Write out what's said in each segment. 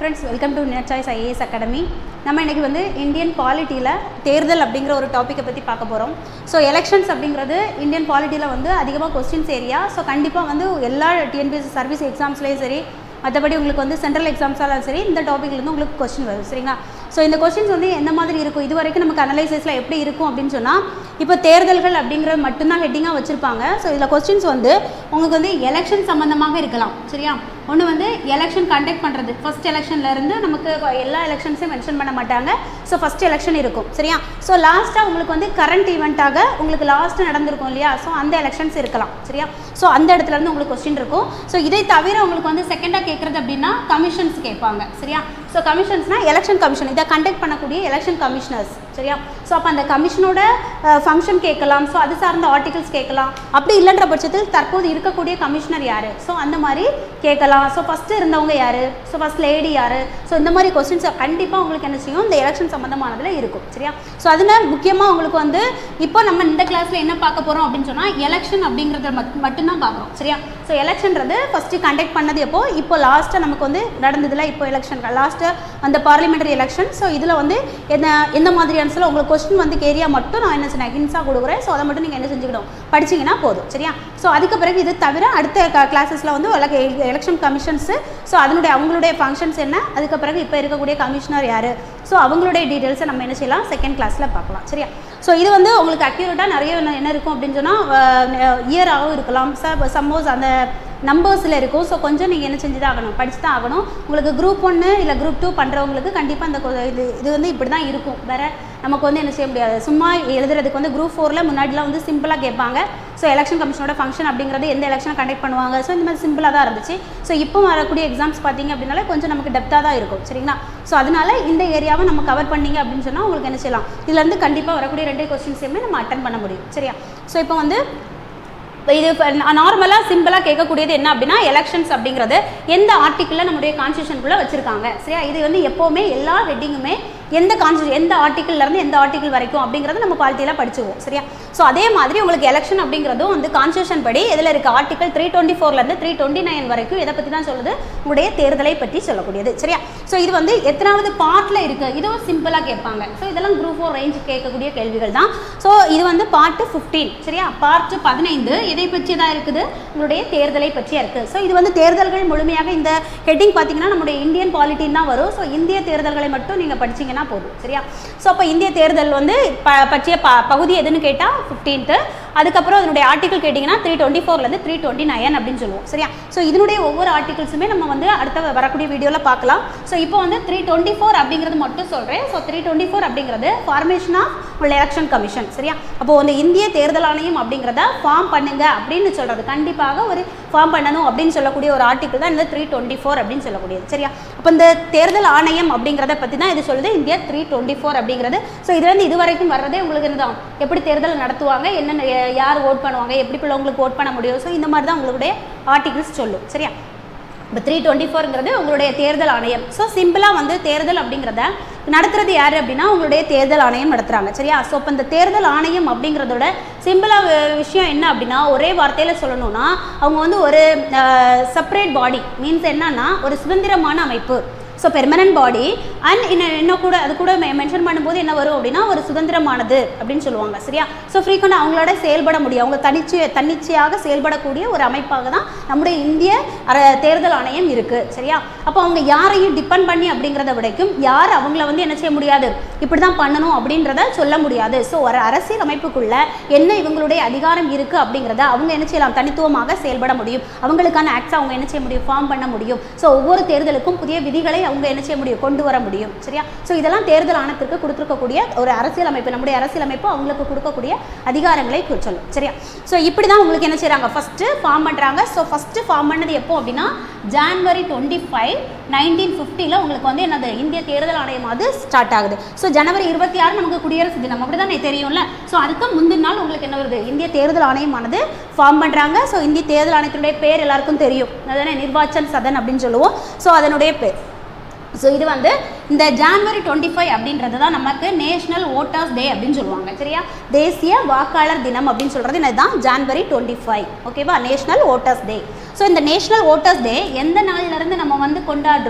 Friends welcome to near choice IAS academy நம்ம இன்னைக்கு வந்து இந்தியன் பாலிட்டியில் தேர்தல் அப்படிங்கிற ஒரு டாப்பிக்கை பற்றி பார்க்க போகிறோம் ஸோ எலெக்ஷன்ஸ் அப்படிங்கிறது இந்தியன் பாலிட்டியில் வந்து அதிகமாக கொஸ்டின்ஸ் ஏரியா ஸோ கண்டிப்பாக வந்து எல்லா டிஎன்பிஎஸ்சி சர்வீஸ் எக்ஸாம்ஸ்லேயும் சரி மற்றபடி உங்களுக்கு வந்து சென்ட்ரல் எக்ஸாம்ஸாலும் சரி இந்த டாப்பிக்லேருந்து உங்களுக்கு கொஸ்டின் வரும் சரிங்களா ஸோ இந்த கொஸ்டின்ஸ் வந்து எந்த மாதிரி இருக்கும் இது வரைக்கும் நமக்கு அனலைசிஸில் எப்படி இருக்கும் அப்படின்னு சொன்னால் இப்போ தேர்தல்கள் அப்படிங்கிற மட்டும்தான் ஹெட்டிங்காக வச்சுருப்பாங்க ஸோ இதில் கொஸ்டின்ஸ் வந்து உங்களுக்கு வந்து எலெக்ஷன் சம்மந்தமாக இருக்கலாம் சரியா ஒன்று வந்து எலெக்ஷன் கண்டக்ட் பண்ணுறது ஃபஸ்ட் எலெக்ஷன்லேருந்து நமக்கு எல்லா எலெக்ஷன்ஸையும் மென்ஷன் பண்ண மாட்டாங்க ஸோ ஃபஸ்ட் எலெக்ஷன் இருக்கும் சரியா ஸோ லாஸ்ட்டாக உங்களுக்கு வந்து கரண்ட் ஈவெண்ட்டாக உங்களுக்கு லாஸ்ட்டு நடந்திருக்கும் இல்லையா ஸோ அந்த எலெக்ஷன்ஸ் இருக்கலாம் சரியா ஸோ அந்த இடத்துல இருந்து உங்களுக்கு கொஸ்டின் இருக்கும் ஸோ இதை தவிர உங்களுக்கு வந்து செகண்டாக கேட்குறது அப்படின்னா கமிஷன்ஸ் கேட்பாங்க சரியா ஸோ கமிஷன்ஸ்னால் எலெக்ஷன் கமிஷன் இதை கண்டக்ட் பண்ணக்கூடிய எலெக்ஷன் கமிஷனர்ஸ் சரியா ஸோ அப்போ அந்த கமிஷனோட ஃபங்க்ஷன் கேட்கலாம் ஸோ அது சார்ந்த ஆர்டிகல்ஸ் கேட்கலாம் அப்படி இல்லைன்ற பட்சத்தில் தற்போது இருக்கக்கூடிய கமிஷனர் யார் ஸோ அந்த மாதிரி கேட்கலாம் ஸோ ஃபஸ்ட்டு இருந்தவங்க யார் ஸோ ஃபஸ்ட் லேடி யார் ஸோ இந்த மாதிரி கொஸ்டின்ஸ் கண்டிப்பாக உங்களுக்கு என்ன செய்யும் இந்த எலெக்ஷன் சம்மந்தமானதில் இருக்கும் சரியா ஸோ அதில் முக்கியமாக உங்களுக்கு வந்து இப்போ நம்ம இந்த கிளாஸில் என்ன பார்க்க போகிறோம் அப்படின்னு சொன்னால் எலெக்ஷன் அப்படிங்கிறத மட் மட்டும்தான் பார்க்குறோம் சரியா ஸோ எலெக்ஷன்றது ஃபஸ்ட்டு கண்டக்ட் பண்ணது எப்போ இப்போ லாஸ்ட்டாக நமக்கு வந்து நடந்ததில் இப்போ எலெக்ஷன் லாஸ்ட்டு அந்த பார்லிமெண்டரி எலெக்ஷன் ஸோ இதில் வந்து என்ன எந்த மாதிரியான சில உங்களுக்கு கொஸ்டின் வந்து ஏரியா மட்டும் நான் என்ன சொன்னேன் ஹின்ஸாக கொடுக்குறேன் ஸோ அதை மட்டும் நீங்கள் என்ன செஞ்சுக்கணும் படிச்சிங்கன்னா போதும் சரியா ஸோ அதுக்கு பிறகு இது தவிர அடுத்த கிளாஸஸில் வந்து எலெக்ஷன் கமிஷன்ஸு ஸோ அதனுடைய அவங்களுடைய ஃபங்க்ஷன்ஸ் என்ன அதுக்கு பிறகு இப்போ இருக்கக்கூடிய கமிஷனர் யார் ஸோ அவங்களுடைய டீட்டெயில்ஸை நம்ம என்ன செய்யலாம் செகண்ட் கிளாஸில் பார்க்கலாம் சரியா ஸோ இது வந்து உங்களுக்கு அக்யூரேட்டாக நிறைய என்ன- என்ன இருக்கும் அப்படின்னு சொன்னால் இயராகவும் இருக்கலாம் சப்போஸ் அந்த நம்பர்ஸில் இருக்கும் ஸோ கொஞ்சம் நீங்கள் என்ன செஞ்சு தான் ஆகணும் படிச்சு தான் ஆகணும் உங்களுக்கு குரூப் ஒன்று இல்லை குரூப் டூ பண்ணுறவங்களுக்கு கண்டிப்பாக அந்த கொ- இது இது வந்து இப்படி தான் இருக்கும் வேறு நமக்கு வந்து என்ன செய்ய முடியாது சும்மா எழுதுறதுக்கு வந்து குரூப் ஃபோரில் முன்னாடிலாம் வந்து சிம்பிளாக கேட்பாங்க ஸோ எலெக்ஷன் கமிஷனோட ஃபங்க்ஷன் அப்படிங்கிறது எந்த எலெக்ஷன் கண்டக்ட் பண்ணுவாங்க ஸோ இந்த மாதிரி சிம்பிளாக தான் இருந்துச்சு ஸோ இப்போ வரக்கூடிய எக்ஸாம்ஸ் பார்த்தீங்க அப்படின்னாலே கொஞ்சம் நமக்கு டெப்த்தாக தான் இருக்கும் சரிங்களா ஸோ அதனால இந்த ஏரியாவை நம்ம கவர் பண்ணீங்க அப்படின்னு சொன்னால் உங்களுக்கு என்ன செய்யலாம் இதுலேருந்து கண்டிப்பாக வரக்கூடிய ரெண்டே கொஸ்டின்ஸையுமே நம்ம அட்டன் பண்ண முடியும் சரியா ஸோ இப்போ வந்து இப்போ இது நார்மலாக சிம்பிளாக கேட்கக்கூடியது என்ன அப்படின்னா எலெக்ஷன்ஸ் அப்படிங்கிறது எந்த ஆர்டிக்கிளில் நம்முடைய கான்ஸ்டியூஷனுக்குள்ளே வச்சுருக்காங்க சரியா இது வந்து எப்போவுமே எல்லா ஹெட்டிங்குமே எந்த கான்ஸ்டியூ எந்த article-ல இருந்து எந்த ஆர்டிக்கிள் வரைக்கும் அப்படிங்கிறத நம்ம பாலிட்டியில் படிச்சுவோம் சரியா ஸோ அதே மாதிரி உங்களுக்கு எலெக்ஷன் அப்படிங்கிறதும் வந்து கான்ஸ்டியூஷன் படி இதில் இருக்க ஆர்டிகல் த்ரீ டுவெண்ட்டி ஃபோர்லேருந்து த்ரீ டுவெண்ட்டி நைன் வரைக்கும் இதை பற்றி தான் சொல்லுது உங்களுடைய தேர்தலை பற்றி சொல்லக்கூடியது சரியா ஸோ இது வந்து எத்தனாவது பார்ட்டில் இருக்குது இதுவும் சிம்பிளாக கேட்பாங்க ஸோ இதெல்லாம் குரூப் ஃபோர் ரேஞ்ச் கேட்கக்கூடிய கேள்விகள் தான் ஸோ இது வந்து பார்ட்டு ஃபிஃப்டீன் சரியா பார்ட் பதினைந்து எதை பற்றி தான் இருக்குது உங்களுடைய தேர்தலை பற்றியா இருக்குது ஸோ இது வந்து தேர்தல்கள் முழுமையாக இந்த ஹெட்டிங் பார்த்தீங்கன்னா நம்முடைய இந்தியன் பாலிட்டின் தான் வரும் ஸோ இந்திய தேர்தல்களை மட்டும் நீங்கள் படிச்சீங்கன்னா போதும் சரியா ஸோ அப்போ இந்திய தேர்தல் வந்து ப பற்றிய ப பகுதி எதுன்னு கேட்டால் ஃபிஃப்டீன்த்து அதுக்கப்புறம் அதனுடைய ஆர்டிகல் கேட்டிங்கன்னா த்ரீ டுவெண்ட்டி ஃபோர்லேருந்து த்ரீ டுவெண்ட்டி நைன் அப்படின்னு சொல்லுவோம் சரியா ஸோ இதனுடைய ஒவ்வொரு ஆர்டிகல்ஸுமே நம்ம வந்து அடுத்த வரக்கூடிய வீடியோவில் பார்க்கலாம் ஸோ இப்போ வந்து த்ரீ டுவெண்ட்டி ஃபோர் அப்படிங்கிறது மட்டும் சொல்கிறேன் ஸோ த்ரீ டுவெண்ட்டி ஃபோர் அப்படிங்கிறது ஃபார்மேஷன் ஆஃப் உள்ள எலெக்ஷன் கமிஷன் சரியா அப்போ வந்து இந்திய தேர்தல் ஆணையம் அப்படிங்கிறத ஃபார்ம் பண்ணுங்க அப்படின்னு சொல்கிறது கண்டிப்பாக ஒரு ஃபார்ம் பண்ணணும் அப்படின்னு சொல்லக்கூடிய ஒரு ஆர்டிக்கல் தான் இந்த த்ரீ டுவெண்ட்டி ஃபோர் அப்படின்னு சொல்லக்கூடியது சரியா அப்போ இந்த தேர்தல் ஆணையம் அப்படிங்கிறத பற்றி தான் இது சொல்லுது இந்தியா த்ரீ டுவெண்ட்டி ஃபோர் அப்படிங்கிறது ஸோ இது வந்து இது வரைக்கும் வர்றதே உங்களுக்கு என்னதான் எப்படி தேர்தல் நடத்துவாங்க என்னென்ன ய- யார் ஓட் பண்ணுவாங்க எப்படி பிள்ளைங்களுக்கு ஓட் பண்ண முடியும் ஸோ இந்த மாதிரி தான் உங்களுடைய ஆர்டிகல்ஸ் சொல்லும் சரியா இப்போ த்ரீ டுவெண்ட்டி ஃபோருங்கிறது உங்களுடைய தேர்தல் ஆணையம் ஸோ சிம்பிளாக வந்து தேர்தல் அப்படிங்கிறத நடத்துறது யார் அப்படின்னா உங்களுடைய தேர்தல் ஆணையம் நடத்துகிறாங்க சரியா ஸோ இப்போ இந்த தேர்தல் ஆணையம் அப்படிங்கிறதோட சிம்பிளாக விஷயம் என்ன அப்படின்னா ஒரே வார்த்தையில் சொல்லணும்னா அவங்க வந்து ஒரு செப்பரேட் பாடி மீன்ஸ் என்னன்னா ஒரு சுதந்திரமான அமைப்பு ஸோ பெர்மனன்ட் பாடி அண்ட் இன்னும் இன்னும் கூட அது கூட மென்ஷன் பண்ணும்போது என்ன வரும் அப்படின்னா ஒரு சுதந்திரமானது அப்படின்னு சொல்லுவாங்க சரியா ஸோ ஃப்ரீக்வெண்ட் அவங்களோட செயல்பட முடியும் அவங்க தனிச்சு தன்னிச்சையாக செயல்படக்கூடிய ஒரு அமைப்பாக தான் நம்முடைய இந்திய அர- தேர்தல் ஆணையம் இருக்குது சரியா அப்போ அவங்க யாரையும் டிபெண்ட் பண்ணி அப்படிங்கிறத விடைக்கும் யார் அவங்கள வந்து என்ன செய்ய முடியாது இப்படி தான் பண்ணணும் அப்படின்றத சொல்ல முடியாது ஸோ ஒரு அரசியல் அமைப்புக்குள்ள என்ன இவங்களுடைய அதிகாரம் இருக்குது அப்படிங்கிறத அவங்க என்ன செய்யலாம் தனித்துவமாக செயல்பட முடியும் அவங்களுக்கான ஆக்ட்ஸ் அவங்க என்ன செய்ய முடியும் ஃபார்ம் பண்ண முடியும் ஸோ ஒவ்வொரு தேர்தலுக்கும் புதிய விதிகளை அவங்க என்ன செய்ய முடியும் கொண்டு வர முடியும் சரியா ஸோ இதெல்லாம் தேர்தல் ஆணையத்திற்கு கொடுத்துருக்கக்கூடிய ஒரு அரசியல் அமைப்பு நம்முடைய அரசியல் அமைப்பு அவங்களுக்கு கொடுக்கக்கூடிய அதிகாரங்களை கு- சொல்லும் சரியா ஸோ இப்படி தான் உங்களுக்கு என்ன செய்கிறாங்க ஃபஸ்ட்டு ஃபார்ம் பண்ணுறாங்க ஸோ ஃபஸ்ட்டு ஃபார்ம் பண்ணது எப்போ அப்படின்னா ஜான்வரி டுவெண்ட்டி ஃபைவ் நைன்டீன் ஃபிஃப்டியில் உங்களுக்கு வந்து என்னது இந்திய தேர்தல் ஆணையம் அது ஸ்டார்ட் ஆகுது ஸோ ஜனவரி இருபத்தி ஆறு நமக்கு குடியரசு தினம் அப்படி தானே தெரியும்ல ஸோ அதுக்கு முந்தின நாள் உங்களுக்கு என்ன வருது இந்திய தேர்தல் ஆணையமானது ஃபார்ம் பண்ணுறாங்க ஸோ இந்திய தேர்தல் ஆணையத்தினுடைய பேர் எல்லாருக்கும் தெரியும் அதானே நிர்வாச்சன் சதன் அப்படின்னு சொல்லுவோம் ஸோ அதனுடைய பேர் ஸோ இது வந்து இந்த ஜான்வரி டுவெண்ட்டி ஃபைவ் அப்படின்றது தான் நமக்கு நேஷனல் ஓட்டர்ஸ் டே அப்படின்னு சொல்லுவாங்க சரியா தேசிய வாக்காளர் தினம் அப்படின்னு சொல்கிறது என்னதான் ஜான்வரி டுவெண்ட்டி ஃபைவ் ஓகேவா நேஷனல் ஓட்டர்ஸ் டே ஸோ இந்த நேஷனல் ஓட்டர்ஸ் டே எந்த நாள்ல இருந்து நம்ம வந்து கொண்டாடுறோம்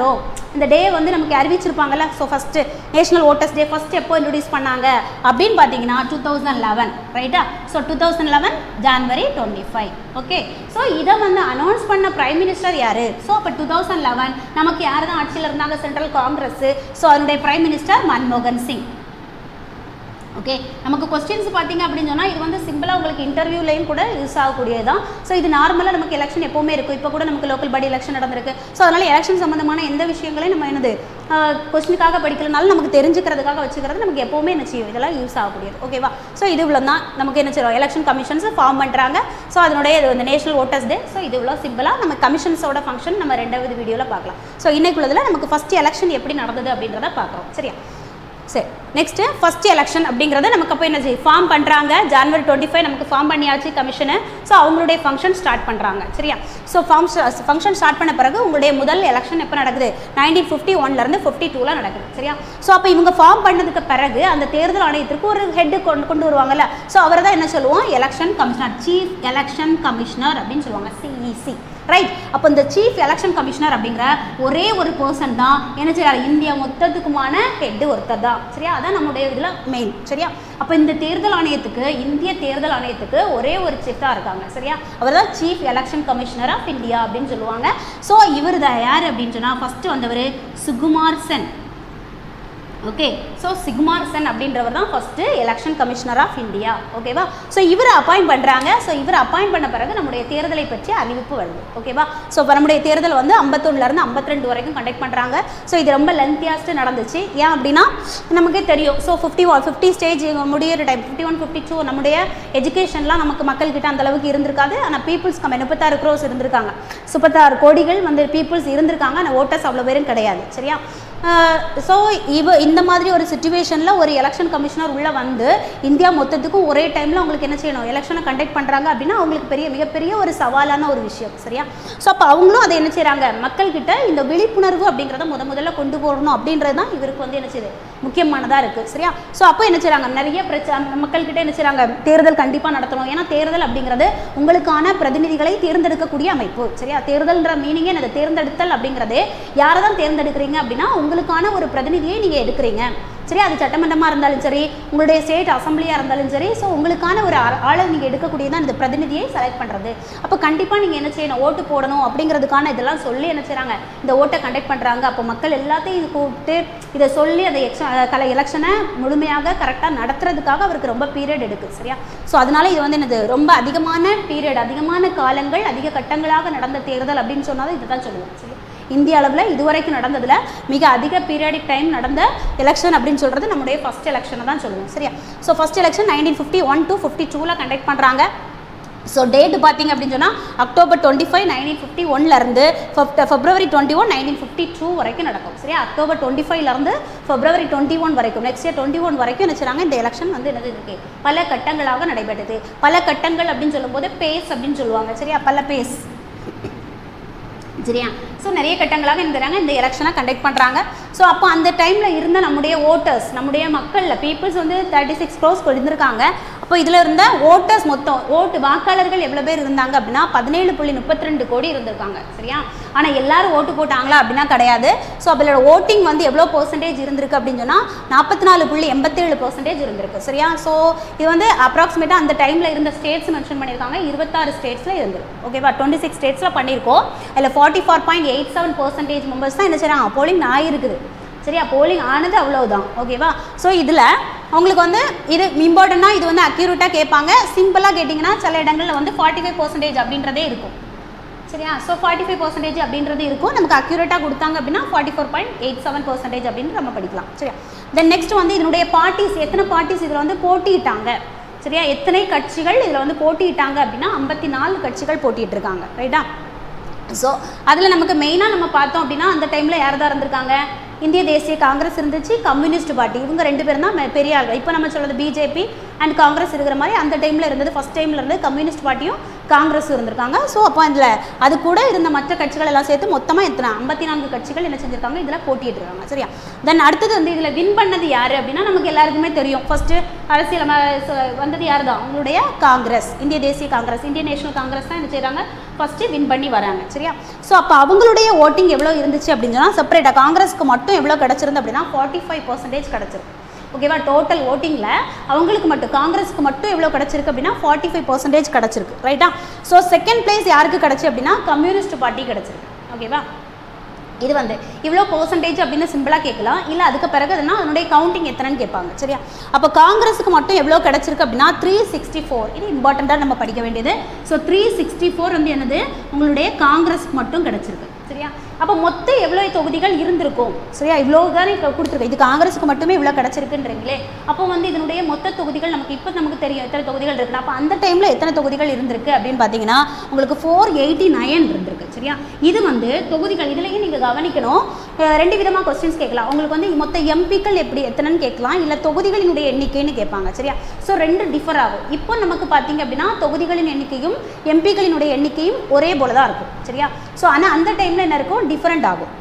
இந்த டே வந்து நமக்கு அறிவிச்சிருப்பாங்கல்ல so first national voters day first எப்போ இன்ட்ரடியூஸ் பண்ணாங்க அப்படின்னு பார்த்தீங்கன்னா டூ தௌசண்ட் லெவன் ரைட்டா so two thousand eleven January twenty five okay so இதை வந்து அனௌன்ஸ் பண்ண பிரைம் மினிஸ்டர் யார் ஸோ அப்போ டூ தௌசண்ட் லெவன் நமக்கு யார் தான் ஆட்சியில் இருந்தாங்க சென்ட்ரல் காங்கிரஸ் ஸோ அதனுடைய பிரைம் மினிஸ்டர் மன்மோகன் சிங் ஓகே நமக்கு கொஸ்டின்ஸ் பார்த்தீங்க அப்படின்னு சொன்னால் இது வந்து சிம்பிளாக உங்களுக்கு இன்டர்வியூலையும் கூட யூஸ் ஆகக்கூடியது தான் ஸோ இது நார்மலாக நமக்கு எலெக்ஷன் எப்போவுமே இருக்கும் இப்போ கூட நமக்கு லோக்கல் பாடி எலெக்ஷன் நடந்திருக்கு ஸோ அதனால் எலெக்ஷன் சம்மந்தமான எந்த விஷயங்களையும் நம்ம என்னது கொஸ்டினுக்காக படிக்கலனாலும் நமக்கு தெரிஞ்சுக்கிறதுக்காக வச்சுக்கிறது நமக்கு எப்போவுமே என்ன செய்யும் இதெல்லாம் யூஸ் ஆகக்கூடியது ஓகேவா ஸோ இது இவ்வளோ தான் நமக்கு என்ன செய்யும் எலெக்ஷன் கமிஷன்ஸ் ஃபார்ம் பண்ணுறாங்க ஸோ அதனுடைய இது வந்து நேஷனல் ஓட்டர்ஸ் டே ஸோ இது இவ்வளோ சிம்பிளாக நம்ம கமிஷன்ஸோட ஃபங்க்ஷன் நம்ம ரெண்டாவது வீடியோவில் பார்க்கலாம் ஸோ இன்னைக்குள்ளதில் நமக்கு ஃபஸ்ட் எலெக்ஷன் எப்படி நடந்தது அப்படின்றத பார்க்குறோம் சரியா சரி நெக்ஸ்ட்டு ஃபஸ்ட் எலெக்ஷன் அப்படிங்கிறத நமக்கு அப்போ என்ன செய்யும் ஃபார்ம் பண்ணுறாங்க ஜான்வரி டுவெண்ட்டி ஃபைவ் நமக்கு ஃபார்ம் பண்ணியாச்சு கமிஷனு ஸோ அவங்களுடைய ஃபங்க்ஷன் ஸ்டார்ட் பண்ணுறாங்க சரியா ஸோ ஃபார்ம் ஃபங்க்ஷன் ஸ்டார்ட் பண்ண பிறகு உங்களுடைய முதல் எலெக்ஷன் எப்போ நடக்குது நைன்டீன் ஃபிஃப்டி ஒன்லேருந்து ஃபிஃப்டி டூவில் நடக்குது சரியா ஸோ அப்போ இவங்க ஃபார்ம் பண்ணதுக்கு பிறகு அந்த தேர்தல் ஆணையத்திற்கு ஒரு ஹெட்டு கொண்டு கொண்டு வருவாங்கல்ல ஸோ அவரை தான் என்ன சொல்லுவோம் election commissioner chief election commissioner அப்படின்னு சொல்லுவாங்க சிஇசி ரைட் அப்போ இந்த சீஃப் எலெக்ஷன் கமிஷனர் அப்படிங்கிற ஒரே ஒரு பர்சன் தான் என்ன செய்யறாரு இந்தியா மொத்தத்துக்குமான ஹெட் ஒருத்தர் தான் சரியா அதான் நம்முடைய இதில் மெயின் சரியா அப்போ இந்த தேர்தல் ஆணையத்துக்கு இந்திய தேர்தல் ஆணையத்துக்கு ஒரே ஒரு சீஃப் தான் இருக்காங்க சரியா அவர் தான் chief election commissioner of India அப்படின்னு சொல்லுவாங்க ஸோ இவர் தான் யார் அப்படின்னு சொன்னால் ஃபஸ்ட்டு வந்தவர் சுகுமார் சென் ஓகே ஸோ சிகுமார் சென் அப்படின்றவர் தான் first election commissioner of India ஓகேவா ஸோ இவரை அப்பாயிண்ட் பண்ணுறாங்க ஸோ இவரை அப்பாயிண்ட் பண்ண பிறகு நம்முடைய தேர்தலை பற்றி அறிவிப்பு வருது ஓகேவா ஸோ இப்போ நம்முடைய தேர்தல் வந்து ஐம்பத்தொன்னுலேருந்து ஐம்பத்தி ரெண்டு வரைக்கும் கண்டக்ட் பண்ணுறாங்க ஸோ இது ரொம்ப லென்த்தியாஸ்ட்டு நடந்துச்சு ஏன் அப்படின்னா நமக்கே தெரியும் so fifty one fifty stage முடியிற time fifty one fifty two நம்முடைய எஜுகேஷன்லாம் நமக்கு மக்கள்கிட்ட அந்த அளவுக்கு இருந்திருக்காது ஆனால் பீப்புள்ஸ் கம்மி முப்பத்தாறு க்ரோஸ் இருந்திருக்காங்க முப்பத்தாறு கோடிகள் வந்து பீப்புள்ஸ் இருந்திருக்காங்க ஆனால் ஓட்டர்ஸ் அவ்வளோ பேரும் கிடையாது சரியா ஸோ இவ இந்த மாதிரி ஒரு சுச்சுவேஷனில் ஒரு எலெக்ஷன் கமிஷனர் உள்ளே வந்து இந்தியா மொத்தத்துக்கும் ஒரே டைமில் அவங்களுக்கு என்ன செய்யணும் எலெக்ஷனை கண்டக்ட் பண்ணுறாங்க அப்படின்னா அவங்களுக்கு பெரிய மிகப்பெரிய ஒரு சவாலான ஒரு விஷயம் சரியா ஸோ அப்போ அவங்களும் அதை என்ன செய்கிறாங்க மக்கள்கிட்ட இந்த விழிப்புணர்வு அப்படிங்கிறத முத முதல்ல கொண்டு போகணும் அப்படின்றது தான் இவருக்கு வந்து என்ன செய்யுது முக்கியமானதாக இருக்குது சரியா ஸோ அப்போ என்ன செய்கிறாங்க நிறைய பிரச்சனை மக்கள்கிட்ட என்ன செய்கிறாங்க தேர்தல் கண்டிப்பாக நடத்தணும் ஏன்னா தேர்தல் அப்படிங்கிறது உங்களுக்கான பிரதிநிதிகளை தேர்ந்தெடுக்கக்கூடிய அமைப்பு சரியா தேர்தல்ன்ற மீனிங்கே என்னது தேர்ந்தெடுத்தல் அப்படிங்கிறதே யாரை தான் தேர்ந்தெடுக்கிறீங்க அப்படின்னா உங்களுக்கான ஒரு பிரதிநிதியை நீங்கள் எடுக்கிறீங்க சரி அது சட்டமன்றமாக இருந்தாலும் சரி உங்களுடைய ஸ்டேட் அசம்பிளியாக இருந்தாலும் சரி ஸோ உங்களுக்கான ஒரு ஆ- ஆளை நீங்கள் எடுக்கக்கூடியதான் இந்த பிரதிநிதியை செலக்ட் பண்ணுறது அப்போ கண்டிப்பாக நீங்கள் என்ன செய்யணும் ஓட்டு போடணும் அப்படிங்கிறதுக்கான இதெல்லாம் சொல்லி என்ன செய்கிறாங்க இந்த ஓட்டை கண்டக்ட் பண்ணுறாங்க அப்போ மக்கள் எல்லாத்தையும் இது கூப்பிட்டு இதை சொல்லி அந்த எக்ஷ கல எலெக்ஷனை முழுமையாக கரெக்டாக நடத்துறதுக்காக அவருக்கு ரொம்ப பீரியட் எடுக்குது சரியா ஸோ அதனால இது வந்து என்னது ரொம்ப அதிகமான பீரியட் அதிகமான காலங்கள் அதிக கட்டங்களாக நடந்த தேர்தல் அப்படின்னு சொன்னாலும் இதை தான் சொல்லுவோம் சரி இந்திய அளவில் இதுவரைக்கும் நடந்ததில் மிக அதிக பீரியாடிக் டைம் நடந்த எலெக்ஷன் அப்படின்னு சொல்கிறது நம்முடைய ஃபஸ்ட் எலெக்ஷனை தான் சொல்லுவோம் சரியா so first election nineteen fifty one to fifty டூவில் கண்டக்ட் பண்ணுறாங்க ஸோ டேட் பார்த்தீங்க அப்படின்னு சொன்னால் October twenty five nineteen fifty ஒன்லேருந்து February twenty one nineteen fifty two வரைக்கும் நடக்கும் சரியா அக்டோபர் டுவெண்ட்டி ஃபைவ்லேருந்து ஃபெப்ரவரி டுவெண்ட்டி ஒன் வரைக்கும் நெக்ஸ்ட் இயர் டுவெண்ட்டி ஒன் வரைக்கும் என்ன செய்றாங்க இந்த எலெக்ஷன் வந்து என்னது இருக்கு பல கட்டங்களாக நடைபெற்றது பல கட்டங்கள் அப்படின்னு சொல்லும்போது பேஸ் அப்படின்னு சொல்லுவாங்க சரியா பல பேஸ் சரியா ஸோ நிறைய கட்டங்களாக இந்த தடவை இந்த எலெக்ஷனை கண்டக்ட் பண்ணுறாங்க ஸோ அப்போ அந்த டைமில் இருந்த நம்முடைய ஓட்டர்ஸ் நம்முடைய மக்களில் பீப்புள்ஸ் வந்து தேர்ட்டி சிக்ஸ் க்ரோஸ் இருந்திருக்காங்க அப்போ இதில் இருந்த ஓட்டர்ஸ் மொத்தம் ஓட்டு வாக்காளர்கள் எவ்வளோ பேர் இருந்தாங்க அப்படின்னா பதினேழு புள்ளி முப்பத்தி ரெண்டு கோடி இருந்திருக்காங்க சரியா ஆனால் எல்லாரும் ஓட்டு போட்டாங்களா அப்படின்னா கிடையாது ஸோ அவளோட ஓட்டிங் வந்து எவ்வளோ பர்சன்டேஜ் இருந்திருக்கு அப்படின்னு சொன்னால் நாற்பத்தி நாலு புள்ளி எண்பத்தேழு பர்சன்டேஜ் இருந்திருக்கு சரியா ஸோ இது வந்து அப்ராக்சிமேட்டாக அந்த டைமில் இருந்த ஸ்டேட்ஸ் மென்ஷன் பண்ணியிருக்காங்க இருபத்தாறு ஸ்டேட்ஸில் இருந்திருக்கு ஓகேவா டுவெண்ட்டி சிக்ஸ் ஸ்டேட்ஸில் பண்ணியிருக்கோம் அதில் forty four point eight seven percentage members தான் என்ன செய்கிறாங்க போலிங் ஆயிருக்குது சரியா போலிங் ஆனது அவ்வளவுதான் ஓகேவா ஸோ இதில் உங்களுக்கு வந்து இது இம்பார்ட்டண்ட்டாக இது வந்து அக்யூரேட்டாக கேட்பாங்க சிம்பிளாக கேட்டிங்கன்னா சில இடங்களில் வந்து ஃபார்ட்டி ஃபைவ் பர்சன்டேஜ் அப்படின்றதே இருக்கும் சரியா ஸோ ஃபார்ட்டி ஃபைவ் பர்சன்டேஜ் அப்படின்றது இருக்கும் நமக்கு அக்யூரேட்டாக கொடுத்தாங்க அப்படின்னா forty four point eight seven percentage அப்படின்னு நம்ம படிக்கலாம் சரியா தென் நெக்ஸ்ட் வந்து இதனுடைய பார்ட்டிஸ் எத்தனை பார்ட்டிஸ் இதில் வந்து போட்டியிட்டாங்க சரியா எத்தனை கட்சிகள் இதில் வந்து போட்டியிட்டாங்க அப்படின்னா ஐம்பத்தி நாலு கட்சிகள் போட்டிட்டு இருக்காங்க ரைட்டா ஸோ அதில் நமக்கு மெயினாக நம்ம பார்த்தோம் அப்படின்னா அந்த டைமில் யார் தான் இருந்திருக்காங்க இந்திய தேசிய காங்கிரஸ் இருந்துச்சு கம்யூனிஸ்ட் பார்ட்டி இவங்க ரெண்டு பேரும் தான் மெ- பெரிய ஆள் இப்போ நம்ம சொல்றது பிஜேபி அண்ட் காங்கிரஸ் இருக்கிற மாதிரி அந்த டைமில் இருந்தது ஃபஸ்ட் டைமில் இருந்து கம்யூனிஸ்ட் பார்ட்டியும் காங்கிரஸ் இருந்திருக்காங்க ஸோ அப்போ அதில் அது கூட இருந்த மற்ற கட்சிகள் எல்லாம் சேர்த்து மொத்தமாக எத்தனை ஐம்பத்தி நான்கு கட்சிகள் என்ன செஞ்சிருக்காங்க இதில் போட்டிட்டு இருக்காங்க சரியா தென் அடுத்தது வந்து இதில் வின் பண்ணது யார் அப்படின்னா நமக்கு எல்லாருக்குமே தெரியும் ஃபர்ஸ்ட் அரசியல் ம- ச- வந்தது யார் தான் அவங்களுடைய காங்கிரஸ் இந்திய தேசிய காங்கிரஸ் இந்தியன் நேஷனல் காங்கிரஸ் தான் என்ன செய்கிறாங்க ஃபஸ்ட்டு வின் பண்ணி வராங்க சரியா ஸோ அப்போ அவங்களுடைய ஓட்டிங் எவ்வளோ இருந்துச்சு அப்படின்னு சொன்னால் செப்பரேட்டாக காங்கிரஸ்க்கு மட்டும் எவ்வளோ கிடச்சிருந்து அப்படின்னா ஃபார்ட்டி ஃபைவ் பர்சன்டேஜ் கிடச்சிருக்கு ஓகேவா டோட்டல் ஓட்டிங்கில் அவங்களுக்கு மட்டும் காங்கிரஸுக்கு மட்டும் எவ்வளோ கிடச்சிருக்கு அப்படின்னா ஃபார்ட்டி ஃபைவ் பர்சன்டேஜ் கிடச்சிருக்கு ரைட்டா ஸோ செகண்ட் பிளேஸ் யாருக்கு கிடச்சி அப்படின்னா கம்யூனிஸ்ட் பார்ட்டி கிடச்சிருக்கு ஓகேவா இது வந்து இவ்வளோ பர்சன்டேஜ் அப்படின்னு சிம்பிளாக கேட்கலாம் இல்லை அதுக்கு பிறகு அதுனா அதனுடைய கவுண்டிங் எத்தனைன்னு கேட்பாங்க சரியா அப்போ காங்கிரஸுக்கு மட்டும் எவ்வளோ கிடச்சிருக்கு அப்படின்னா த்ரீ சிக்ஸ்டி ஃபோர் இது இம்பார்ட்டண்ட்டாக நம்ம படிக்க வேண்டியது ஸோ த்ரீ சிக்ஸ்டி ஃபோர் வந்து என்னது உங்களுடைய காங்கிரஸுக்கு மட்டும் கிடச்சிருக்கு சரியா அப்போ மொத்தம் எவ்வளோ தொகுதிகள் இருந்திருக்கும் சரியா இவ்வளோ தானே இப்போ கொடுத்துருக்கு இது காங்கிரஸுக்கு மட்டுமே இவ்வளோ கிடச்சிருக்குன்றீங்களே அப்போ வந்து இதனுடைய மொத்த தொகுதிகள் நமக்கு இப்போ நமக்கு தெரியும் எத்தனை தொகுதிகள் இருக்குன்னா அப்போ அந்த டைமில் எத்தனை தொகுதிகள் இருந்திருக்கு அப்படின்னு பார்த்தீங்கன்னா உங்களுக்கு ஃபோர் எயிட்டி நைன் இருந்திருக்கு சரியா இது வந்து தொகுதிகள் இதுலேயும் நீங்கள் கவனிக்கணும் அஹ் ரெண்டு விதமாக கொஸ்டின்ஸ் கேட்கலாம் உங்களுக்கு வந்து மொத்த எம்பிக்கள் எப்படி எத்தனைன்னு கேட்கலாம் இல்லை தொகுதிகளினுடைய எண்ணிக்கைன்னு கேட்பாங்க சரியா ஸோ ரெண்டு டிஃபர் ஆகும் இப்போ நமக்கு பார்த்தீங்க அப்படின்னா தொகுதிகளின் எண்ணிக்கையும் எம்பிக்களினுடைய எண்ணிக்கையும் ஒரே போல தான் இருக்கும் சரியா ஸோ ஆனால் அந்த டைமில் என்ன இருக்கும் டிஃப்ரெண்ட் ஆகும்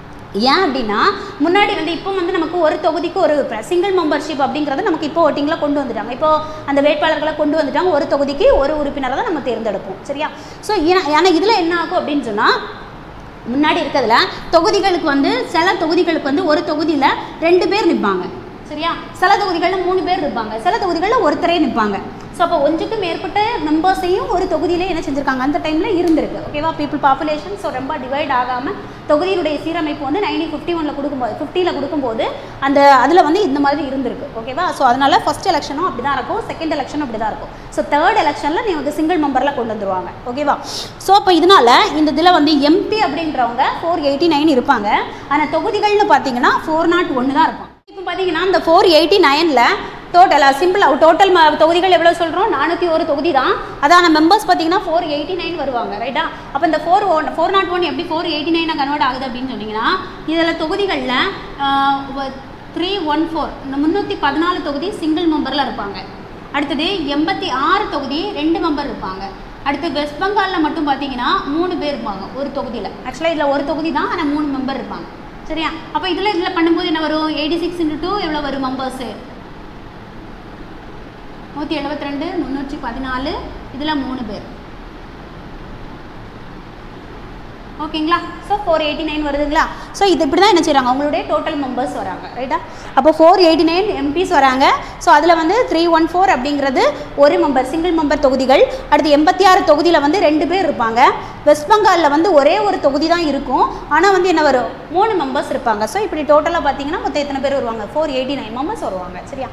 ஏன் அப்படின்னா முன்னாடி வந்து இப்போ வந்து நமக்கு ஒரு தொகுதிக்கு ஒரு சிங்கிள் மெம்பர்ஷிப் அப்படிங்கிறத நமக்கு இப்போ ஓட்டிங்கில் கொண்டு வந்துட்டாங்க இப்போ அந்த வேட்பாளர்களை கொண்டு வந்துட்டாங்க ஒரு தொகுதிக்கு ஒரு உறுப்பினரை தான் நம்ம தேர்ந்தெடுப்போம் சரியா ஸோ ஏன்னா இதில் என்ன ஆகும் அப்படின்னு சொன்னால் முன்னாடி இருக்கிறதுல தொகுதிகளுக்கு வந்து சில தொகுதிகளுக்கு வந்து ஒரு தொகுதியில் ரெண்டு பேர் நிற்பாங்க சரியா சில தொகுதிகளில் மூணு பேர் இருப்பாங்க சில தொகுதிகளில் ஒருத்தரே நிற்பாங்க ஸோ அப்போ ஒன்றுக்கு மேற்பட்ட மெம்பர்ஸையும் ஒரு தொகுதியிலே என்ன செஞ்சுருக்காங்க அந்த டைமில் இருந்திருக்கு ஓகேவா பீப்புள் பாப்புலேஷன் ஸோ ரொம்ப டிவைட் ஆகாமல் தொகுதியினுடைய சீரமைப்பு வந்து நைன்டீன் ஃபிஃப்டி ஒனில் கொடுக்கும்போது ஃபிஃப்டியில் கொடுக்கும்போது அந்த அதில் வந்து இந்த மாதிரி இருந்திருக்கு ஓகேவா ஸோ அதனால் ஃபர்ஸ்ட் எலெக்ஷனும் அப்படி தான் இருக்கும் செகண்ட் எலெக்ஷனும் அப்படி தான் இருக்கும் ஸோ தேர்ட் எலெக்ஷனில் நமக்கு சிங்கிள் மெம்பரில் கொண்டு வந்துருவாங்க ஓகேவா ஸோ அப்போ இதனால் இந்த இதில் வந்து எம்பி அப்படின்றவங்க ஃபோர் எயிட்டி நைன் இருப்பாங்க ஆனால் தொகுதிகள்னு பார்த்தீங்கன்னா ஃபோர் நாட் ஒன்று தான் இருக்கும் இப்போ பார்த்தீங்கன்னா இந்த ஃபோர் எயிட்டி நைனில் டோட்டலாக சிம்பிளாக டோட்டல் தொகுதிகள் எவ்வளோ சொல்கிறோம் நானூற்றி ஒரு தொகுதி தான் அதான மெம்பர்ஸ் பார்த்தீங்கன்னா ஃபோர் எயிட்டி நைன் வருவாங்க ரைட்டா அப்போ இந்த four one four not one எப்படி ஃபோர் எயிட்டி நைனாக கன்வெர்ட் ஆகுது அப்படின்னு சொன்னீங்கன்னா இதில் தொகுதிகளில் த்ரீ ஒன் ஃபோர் இந்த முந்நூற்றி பதினாலு தொகுதி சிங்கிள் மெம்பரில் இருப்பாங்க அடுத்தது எண்பத்தி ஆறு தொகுதி ரெண்டு மெம்பர் இருப்பாங்க அடுத்து வெஸ்ட் பெங்காலில் மட்டும் பார்த்தீங்கன்னா மூணு பேர் இருப்பாங்க ஒரு தொகுதியில் ஆக்சுவலாக இதில் ஒரு தொகுதி தான் ஆனால் மூணு மெம்பர் இருப்பாங்க சரியா அப்போ இதில் இதில் பண்ணும்போது என்ன வரும் எயிட்டி சிக்ஸ் இன்ட்டு டூ எவ்வளோ வரும் மெம்பர்ஸு நூற்றி எழுபத்தி ரெண்டு முந்நூற்றி பதினாலு இதில் மூணு பேர் ஓகேங்களா ஸோ ஃபோர் எயிட்டி நைன் வருதுங்களா ஸோ இது இப்படி தான் என்ன செய்கிறாங்க அவங்களுடைய டோட்டல் மெம்பர்ஸ் வராங்க ரைட்டா அப்போ ஃபோர் எயிட்டி நைன் எம்பிஸ் வராங்க ஸோ அதில் வந்து த்ரீ ஒன் ஃபோர் அப்படிங்கிறது ஒரு மெம்பர் சிங்கிள் மெம்பர் தொகுதிகள் அடுத்து எண்பத்தி ஆறு தொகுதியில் வந்து ரெண்டு பேர் இருப்பாங்க வெஸ்ட் பெங்காலில் வந்து ஒரே ஒரு தொகுதி தான் இருக்கும் ஆனால் வந்து என்ன வரும் மூணு மெம்பர்ஸ் இருப்பாங்க ஸோ இப்படி டோட்டலாக பார்த்தீங்கன்னா மொத்தம் எத்தனை பேர் வருவாங்க ஃபோர் எயிட்டி நைன் மெம்பர்ஸ் வருவாங்க சரியா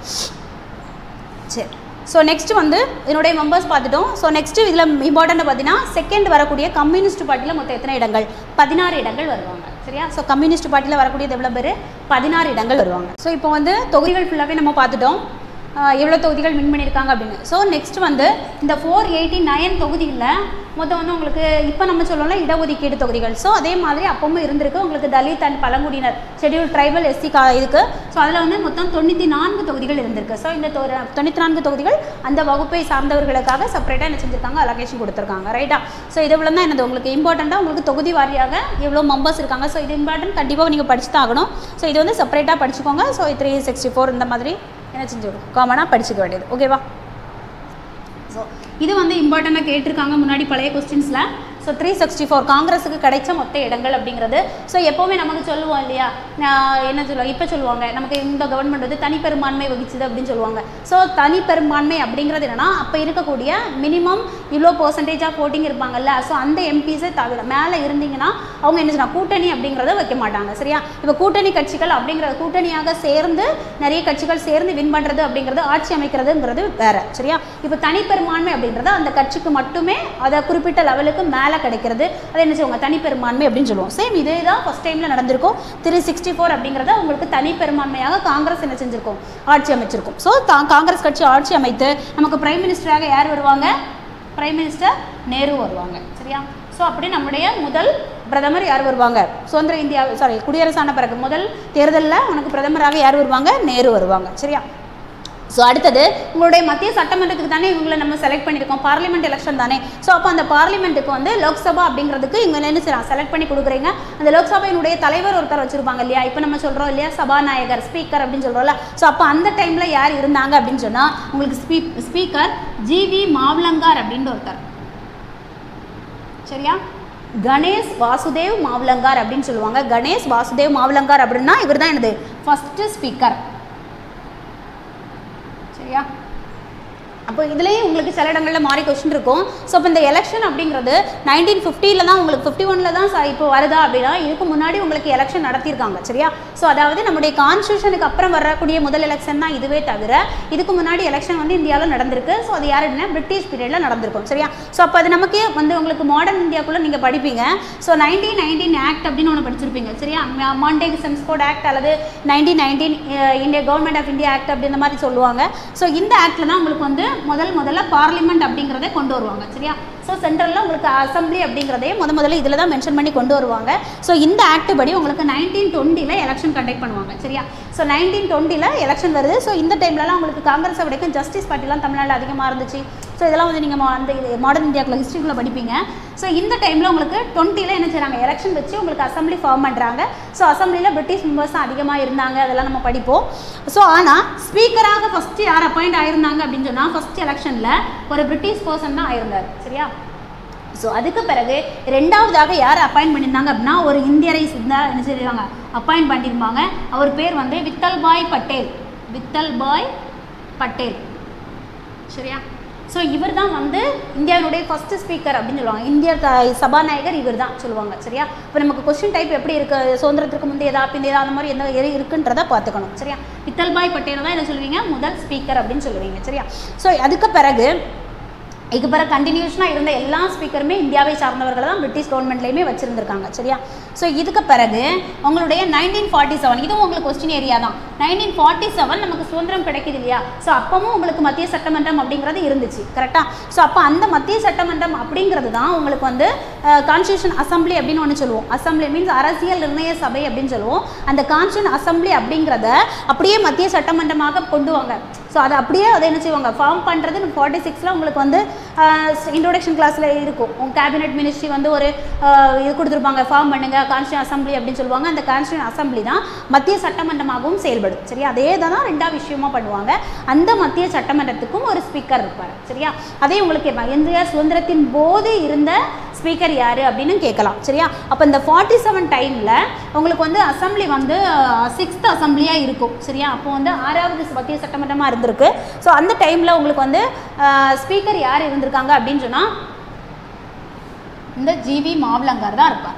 சரி ஸோ நெக்ஸ்ட் வந்து இதனுடைய மெம்பர்ஸ் பார்த்துட்டோம் ஸோ நெக்ஸ்ட் இதில் இம்பார்ட்டண்ட்டாக பார்த்தீங்கன்னா செகண்ட் வரக்கூடிய கம்யூனிஸ்ட் பார்ட்டியில் மொத்தம் எத்தனை இடங்கள் பதினாறு இடங்கள் வருவாங்க சரியா ஸோ கம்யூனிஸ்ட் பார்ட்டியில் வரக்கூடியது எவ்வளோ பேர் பதினாறு இடங்கள் வருவாங்க ஸோ இப்போ வந்து தொகுதிகள் ஃபுல்லாகவே நம்ம பார்த்துட்டோம் ஆஹ் எவ்வளோ தொகுதிகள் வின் பண்ணியிருக்காங்க அப்படின்னு ஸோ நெக்ஸ்ட் வந்து இந்த ஃபோர் எயிட்டி நைன் தொகுதியில் மொத்தம் வந்து உங்களுக்கு இப்போ நம்ம சொல்லலாம் இடஒதுக்கீடு தொகுதிகள் ஸோ அதே மாதிரி அப்பவும் இருந்திருக்கு உங்களுக்கு தலித் அண்ட் பழங்குடியினர் ஷெட்யூல் ட்ரைபல் எஸ்சி கா இதுக்கு ஸோ அதில் வந்து மொத்தம் தொண்ணூற்றி நான்கு தொகுதிகள் இருந்திருக்கு ஸோ இந்த தொ- தொண்ணூற்றி நான்கு தொகுதிகள் அந்த வகுப்பை சார்ந்தவர்களுக்காக செப்பரேட்டாக என்ன செஞ்சிருக்காங்க அலோகேஷன் கொடுத்துருக்காங்க ரைட்டா ஸோ இது இவ்வளோ தான் என்னது உங்களுக்கு இம்பார்ட்டண்ட்டாக உங்களுக்கு தொகுதி வாரியாக எவ்வளோ மெம்பர்ஸ் இருக்காங்க ஸோ இது இம்பார்ட்டன்ட் கண்டிப்பாக நீங்கள் படிச்சு தான் ஆகணும் ஸோ இது வந்து செப்பரேட்டாக படிச்சுக்கோங்க ஸோ த்ரீ சிக்ஸ்டி ஃபோர் இந்த மாதிரி என்ன செஞ்சு காமனாக படிச்சுக்க வேண்டியது ஓகேவா ஸோ இது வந்து இம்பார்ட்டண்ட்டாக கேட்டிருக்காங்க முன்னாடி பழைய கொஸ்டின்ஸில் ஸோ த்ரீ சிக்ஸ்டி ஃபோர் காங்கிரஸுக்கு கிடைச்ச மொத்த இடங்கள் அப்படிங்கிறது ஸோ எப்போவுமே நமக்கு சொல்லுவோம் இல்லையா நான் என்ன சொல்லுவோம் இப்போ சொல்லுவாங்க நமக்கு இந்த கவர்மெண்ட் வந்து தனிப்பெரும்பான்மை வகிச்சுது அப்படின்னு சொல்லுவாங்க ஸோ தனிப்பெரும்பான்மை அப்படிங்கிறது என்னன்னா அப்போ இருக்கக்கூடிய மினிமம் இவ்வளோ பர்சன்டேஜ் ஆஃப் voting இருப்பாங்கல்ல ஸோ அந்த எம்பிஸே தவிர மேலே இருந்தீங்கன்னா அவங்க என்ன சொன்னா கூட்டணி அப்படிங்கிறத வைக்க மாட்டாங்க சரியா இப்போ கூட்டணி கட்சிகள் அப்படிங்கிறது கூட்டணியாக சேர்ந்து நிறைய கட்சிகள் சேர்ந்து வின் பண்ணுறது அப்படிங்கிறது ஆட்சி அமைக்கிறதுங்கிறது வேற சரியா இப்போ தனிப்பெரும்பான்மை அப்படின்றது அந்த கட்சிக்கு மட்டுமே அதை குறிப்பிட்ட லெவலுக்கு மேலே கிடைக்கிறது அதை என்ன செய்வாங்க தனிப்பெரும்பான்மை அப்படின்னு சொல்லுவோம் சேம் இதே தான் ஃபஸ்ட் டைமில் நடந்திருக்கும் த்ரீ சிக்ஸ்டி ஃபோர் அப்படிங்கிறத உங்களுக்கு தனிப்பெரும்பான்மையாக காங்கிரஸ் என்ன செஞ்சிருக்கும் ஆட்சி அமைச்சிருக்கும் ஸோ காங்கிரஸ் கட்சி ஆட்சி அமைத்து நமக்கு பிரைம் மினிஸ்டராக யார் வருவாங்க பிரைம் மினிஸ்டர் நேரு வருவாங்க சரியா ஸோ அப்படி நம்முடைய முதல் பிரதமர் யார் வருவாங்க சுதந்திர இந்தியா சாரி குடியரசான பிறகு முதல் தேர்தலில் உனக்கு பிரதமராக யார் வருவாங்க நேரு வருவாங்க சரியா ஸோ அடுத்தது உங்களுடைய மத்திய சட்டமன்றத்துக்கு தானே இவங்களை நம்ம செலக்ட் பண்ணியிருக்கோம் பார்லிமெண்ட் எலெக்ஷன் தானே ஸோ அப்போ அந்த பார்லிமெண்ட்டுக்கு வந்து லோக்சபா அப்படிங்கிறதுக்கு இவங்க என்ன செய்யலாம் செலக்ட் பண்ணி கொடுக்குறீங்க அந்த லோக்சபையினுடைய தலைவர் ஒருத்தர் வச்சிருப்பாங்க இல்லையா இப்போ நம்ம சொல்கிறோம் இல்லையா சபாநாயகர் ஸ்பீக்கர் அப்படின்னு சொல்கிறோம்ல ஸோ அப்போ அந்த டைமில் யார் இருந்தாங்க அப்படின்னு சொன்னால் உங்களுக்கு ஸ்பீ ஸ்பீக்கர் ஜிவி மாவ்லங்கார் அப்படின்ற ஒருத்தர் சரியா கணேஷ் வாசுதேவ் மாவ்லங்கார் அப்படின்னு சொல்லுவாங்க கணேஷ் வாசுதேவ் மாவ்லங்கார் அப்படின்னா இவர் தான் எனது ஃபஸ்ட்டு ஸ்பீக்கர் சரியா அப்போ இதுலேயும் உங்களுக்கு சில இடங்களில் மாறி கொஸ்டின் இருக்கும் ஸோ இப்போ இந்த எலெக்ஷன் அப்படிங்கிறது நைன்டீன் ஃபிஃப்டியில் தான் உங்களுக்கு ஃபிஃப்டி ஒனில் தான் ச- இப்போ வருதா அப்படின்னா இதுக்கு முன்னாடி உங்களுக்கு எலெக்ஷன் நடத்தியிருக்காங்க சரியா ஸோ அதாவது நம்முடைய கான்ஸ்டியூஷனுக்கு அப்புறம் வரக்கூடிய முதல் எலெக்ஷன் தான் இதுவே தவிர இதுக்கு முன்னாடி எலெக்ஷன் வந்து இந்தியாவில் நடந்திருக்கு ஸோ அது யாருன்னா பிரிட்டிஷ் பீரியடில் நடந்திருக்கும் சரியா ஸோ அப்போ அது நமக்கே வந்து உங்களுக்கு மாடர்ன் இந்தியாக்குள்ளே நீங்கள் படிப்பீங்க ஸோ நைன்டீன் நைன்டீன் ஆக்ட் அப்படின்னு ஒன்று படிச்சிருப்பீங்க சரியா மாண்டேக் சென்ஸ்கோட் ஆக்ட் அல்லது nineteen nineteen India government of India act அப்படின்ற மாதிரி சொல்லுவாங்க ஸோ இந்த ஆக்டில் தான் உங்களுக்கு வந்து முதல் முதல்ல பார்லிமெண்ட் அப்படிங்கிறதே கொண்டு வருவாங்க சரியா ஸோ சென்ட்ரலில் உங்களுக்கு அசம்பிளி அப்படிங்கிறதே முத முதல்ல இதில் தான் மென்ஷன் பண்ணி கொண்டு வருவாங்க ஸோ இந்த ஆக்ட் படி உங்களுக்கு நைன்டீன் டுவெண்ட்டியில் எலெக்ஷன் கண்டக்ட் பண்ணுவாங்க சரியா ஸோ நைன்டீன் டுவெண்ட்டியில் எலெக்ஷன் வருது ஸோ இந்த டைம்லலாம் உங்களுக்கு காங்கிரஸை வரைக்கும் ஜஸ்டிஸ் பார்ட்டிலாம் தமிழ்நாட்டில் அதிகமாக இருந்துச்சு ஸோ இதெல்லாம் வந்து நீங்கள் அந்த மாடர்ன் இந்தியாக்குள்ள ஹிஸ்ட்ரிக்குள்ளே படிப்பீங்க ஸோ இந்த டைமில் உங்களுக்கு டுவெண்ட்டியில் என்ன செய்கிறாங்க எலெக்ஷன் வச்சு உங்களுக்கு அசம்பிளி ஃபார்ம் பண்ணுறாங்க ஸோ அசம்பிளியில் பிரிட்டிஷ் மெம்பர்ஸ் தான் அதிகமாக இருந்தாங்க அதெல்லாம் நம்ம படிப்போம் ஸோ ஆனால் ஸ்பீக்கராக ஃபஸ்ட்டு யார் அப்பாயிண்ட் ஆயிருந்தாங்க அப்படின்னு சொன்னால் ஃபஸ்ட் எலெக்ஷனில் ஒரு பிரிட்டிஷ் பர்சன் தான் ஆயிருந்தார் சரியா ஸோ அதுக்கு பிறகு ரெண்டாவதாக யார் அப்பாயிண்ட் பண்ணியிருந்தாங்க அப்படின்னா ஒரு இந்தியரை இருந்தால் என்ன செய்வாங்க அப்பாயிண்ட் பண்ணியிருப்பாங்க அவர் பேர் வந்து வித்தல்பாய் பட்டேல் வித்தல்பாய் பட்டேல் சரியா ஸோ இவர் தான் வந்து இந்தியாவினுடைய ஃபர்ஸ்ட் ஸ்பீக்கர் அப்படின்னு சொல்லுவாங்க இந்திய த- சபாநாயகர் இவர் தான் சொல்லுவாங்க சரியா இப்போ நமக்கு கொஸ்டின் டைப் எப்படி இருக்கு சுதந்திரத்துக்கு முந்தையதா பிந்தையதா அந்த மாதிரி எந்த எது இருக்குன்றதை பார்த்துக்கணும் சரியா வித்தல்பாய் பட்டேல் தான் என்ன சொல்லுவீங்க முதல் ஸ்பீக்கர் அப்படின்னு சொல்லுவீங்க சரியா ஸோ அதுக்கு பிறகு இதுக்கு பிறகு கண்டினியூஷனாக இருந்த எல்லா ஸ்பீக்கருமே இந்தியாவை சார்ந்தவர்கள் தான் பிரிட்டிஷ் கவர்மெண்ட்லேயுமே வச்சுருந்துருக்காங்க சரியா ஸோ இதுக்கு பிறகு உங்களுடைய நைன்டீன் ஃபார்ட்டி செவன் இதுவும் உங்களுக்கு கொஸ்டின் ஏரியா தான் நைன்டீன் ஃபார்ட்டி செவன் நமக்கு சுதந்திரம் கிடைக்குது இல்லையா ஸோ அப்பவும் உங்களுக்கு மத்திய சட்டமன்றம் அப்படிங்கிறது இருந்துச்சு கரெக்டாக ஸோ அப்போ அந்த மத்திய சட்டமன்றம் அப்படிங்கிறது தான் உங்களுக்கு வந்து கான்ஸ்டியூஷன் அசம்பிளி அப்படின்னு ஒன்று சொல்லுவோம் அசம்பிளி மீன்ஸ் அரசியல் நிர்ணய சபை அப்படின்னு சொல்லுவோம் அந்த கான்ஸ்டியூஷன் அசம்பிளி அப்படிங்கிறத அப்படியே மத்திய சட்டமன்றமாக கொண்டு வாங்க ஸோ அதை அப்படியே அதை என்ன செய்வாங்க ஃபார்ம் பண்ணுறது ஃபார்ட்டி சிக்ஸில் உங்களுக்கு வந்து இன்ட்ரோடக்ஷன் கிளாஸில் இருக்கும் உங்க கேபினெட் மினிஸ்ட்ரி வந்து ஒரு ஆஹ், இது கொடுத்துருப்பாங்க ஃபார்ம் பண்ணுங்க கான்ஸ்டியூன் அசம்பிளி அப்படின்னு சொல்லுவாங்க அந்த கான்ஸ்டியூன் அசம்பிளி தான் மத்திய சட்டமன்றமாகவும் செயல்படும் சரியா அதே தான் ரெண்டாவது விஷயமா பண்ணுவாங்க அந்த மத்திய சட்டமன்றத்துக்கும் ஒரு ஸ்பீக்கர் இருப்பார் சரியா அதே உங்களுக்கு கேட்பாங்க. இந்திய சுதந்திரத்தின் போது இருந்த ஸ்பீக்கர் யார் அப்படின்னு கேட்கலாம் சரியா அப்போ இந்த ஃபார்ட்டி செவன் டைமில் உங்களுக்கு வந்து அசம்பிளி வந்து சிக்ஸ்த் அசம்பிளியாக இருக்கும் சரியா அப்போ வந்து ஆறாவது மத்திய சட்டமன்றமாக இருந்திருக்கு ஸோ அந்த டைமில் உங்களுக்கு வந்து ஸ்பீக்கர் யார் இருந்திருக்காங்க அப்படின்னு சொன்னால் இந்த ஜிவி மாவலங்கார் தான் இருப்பார்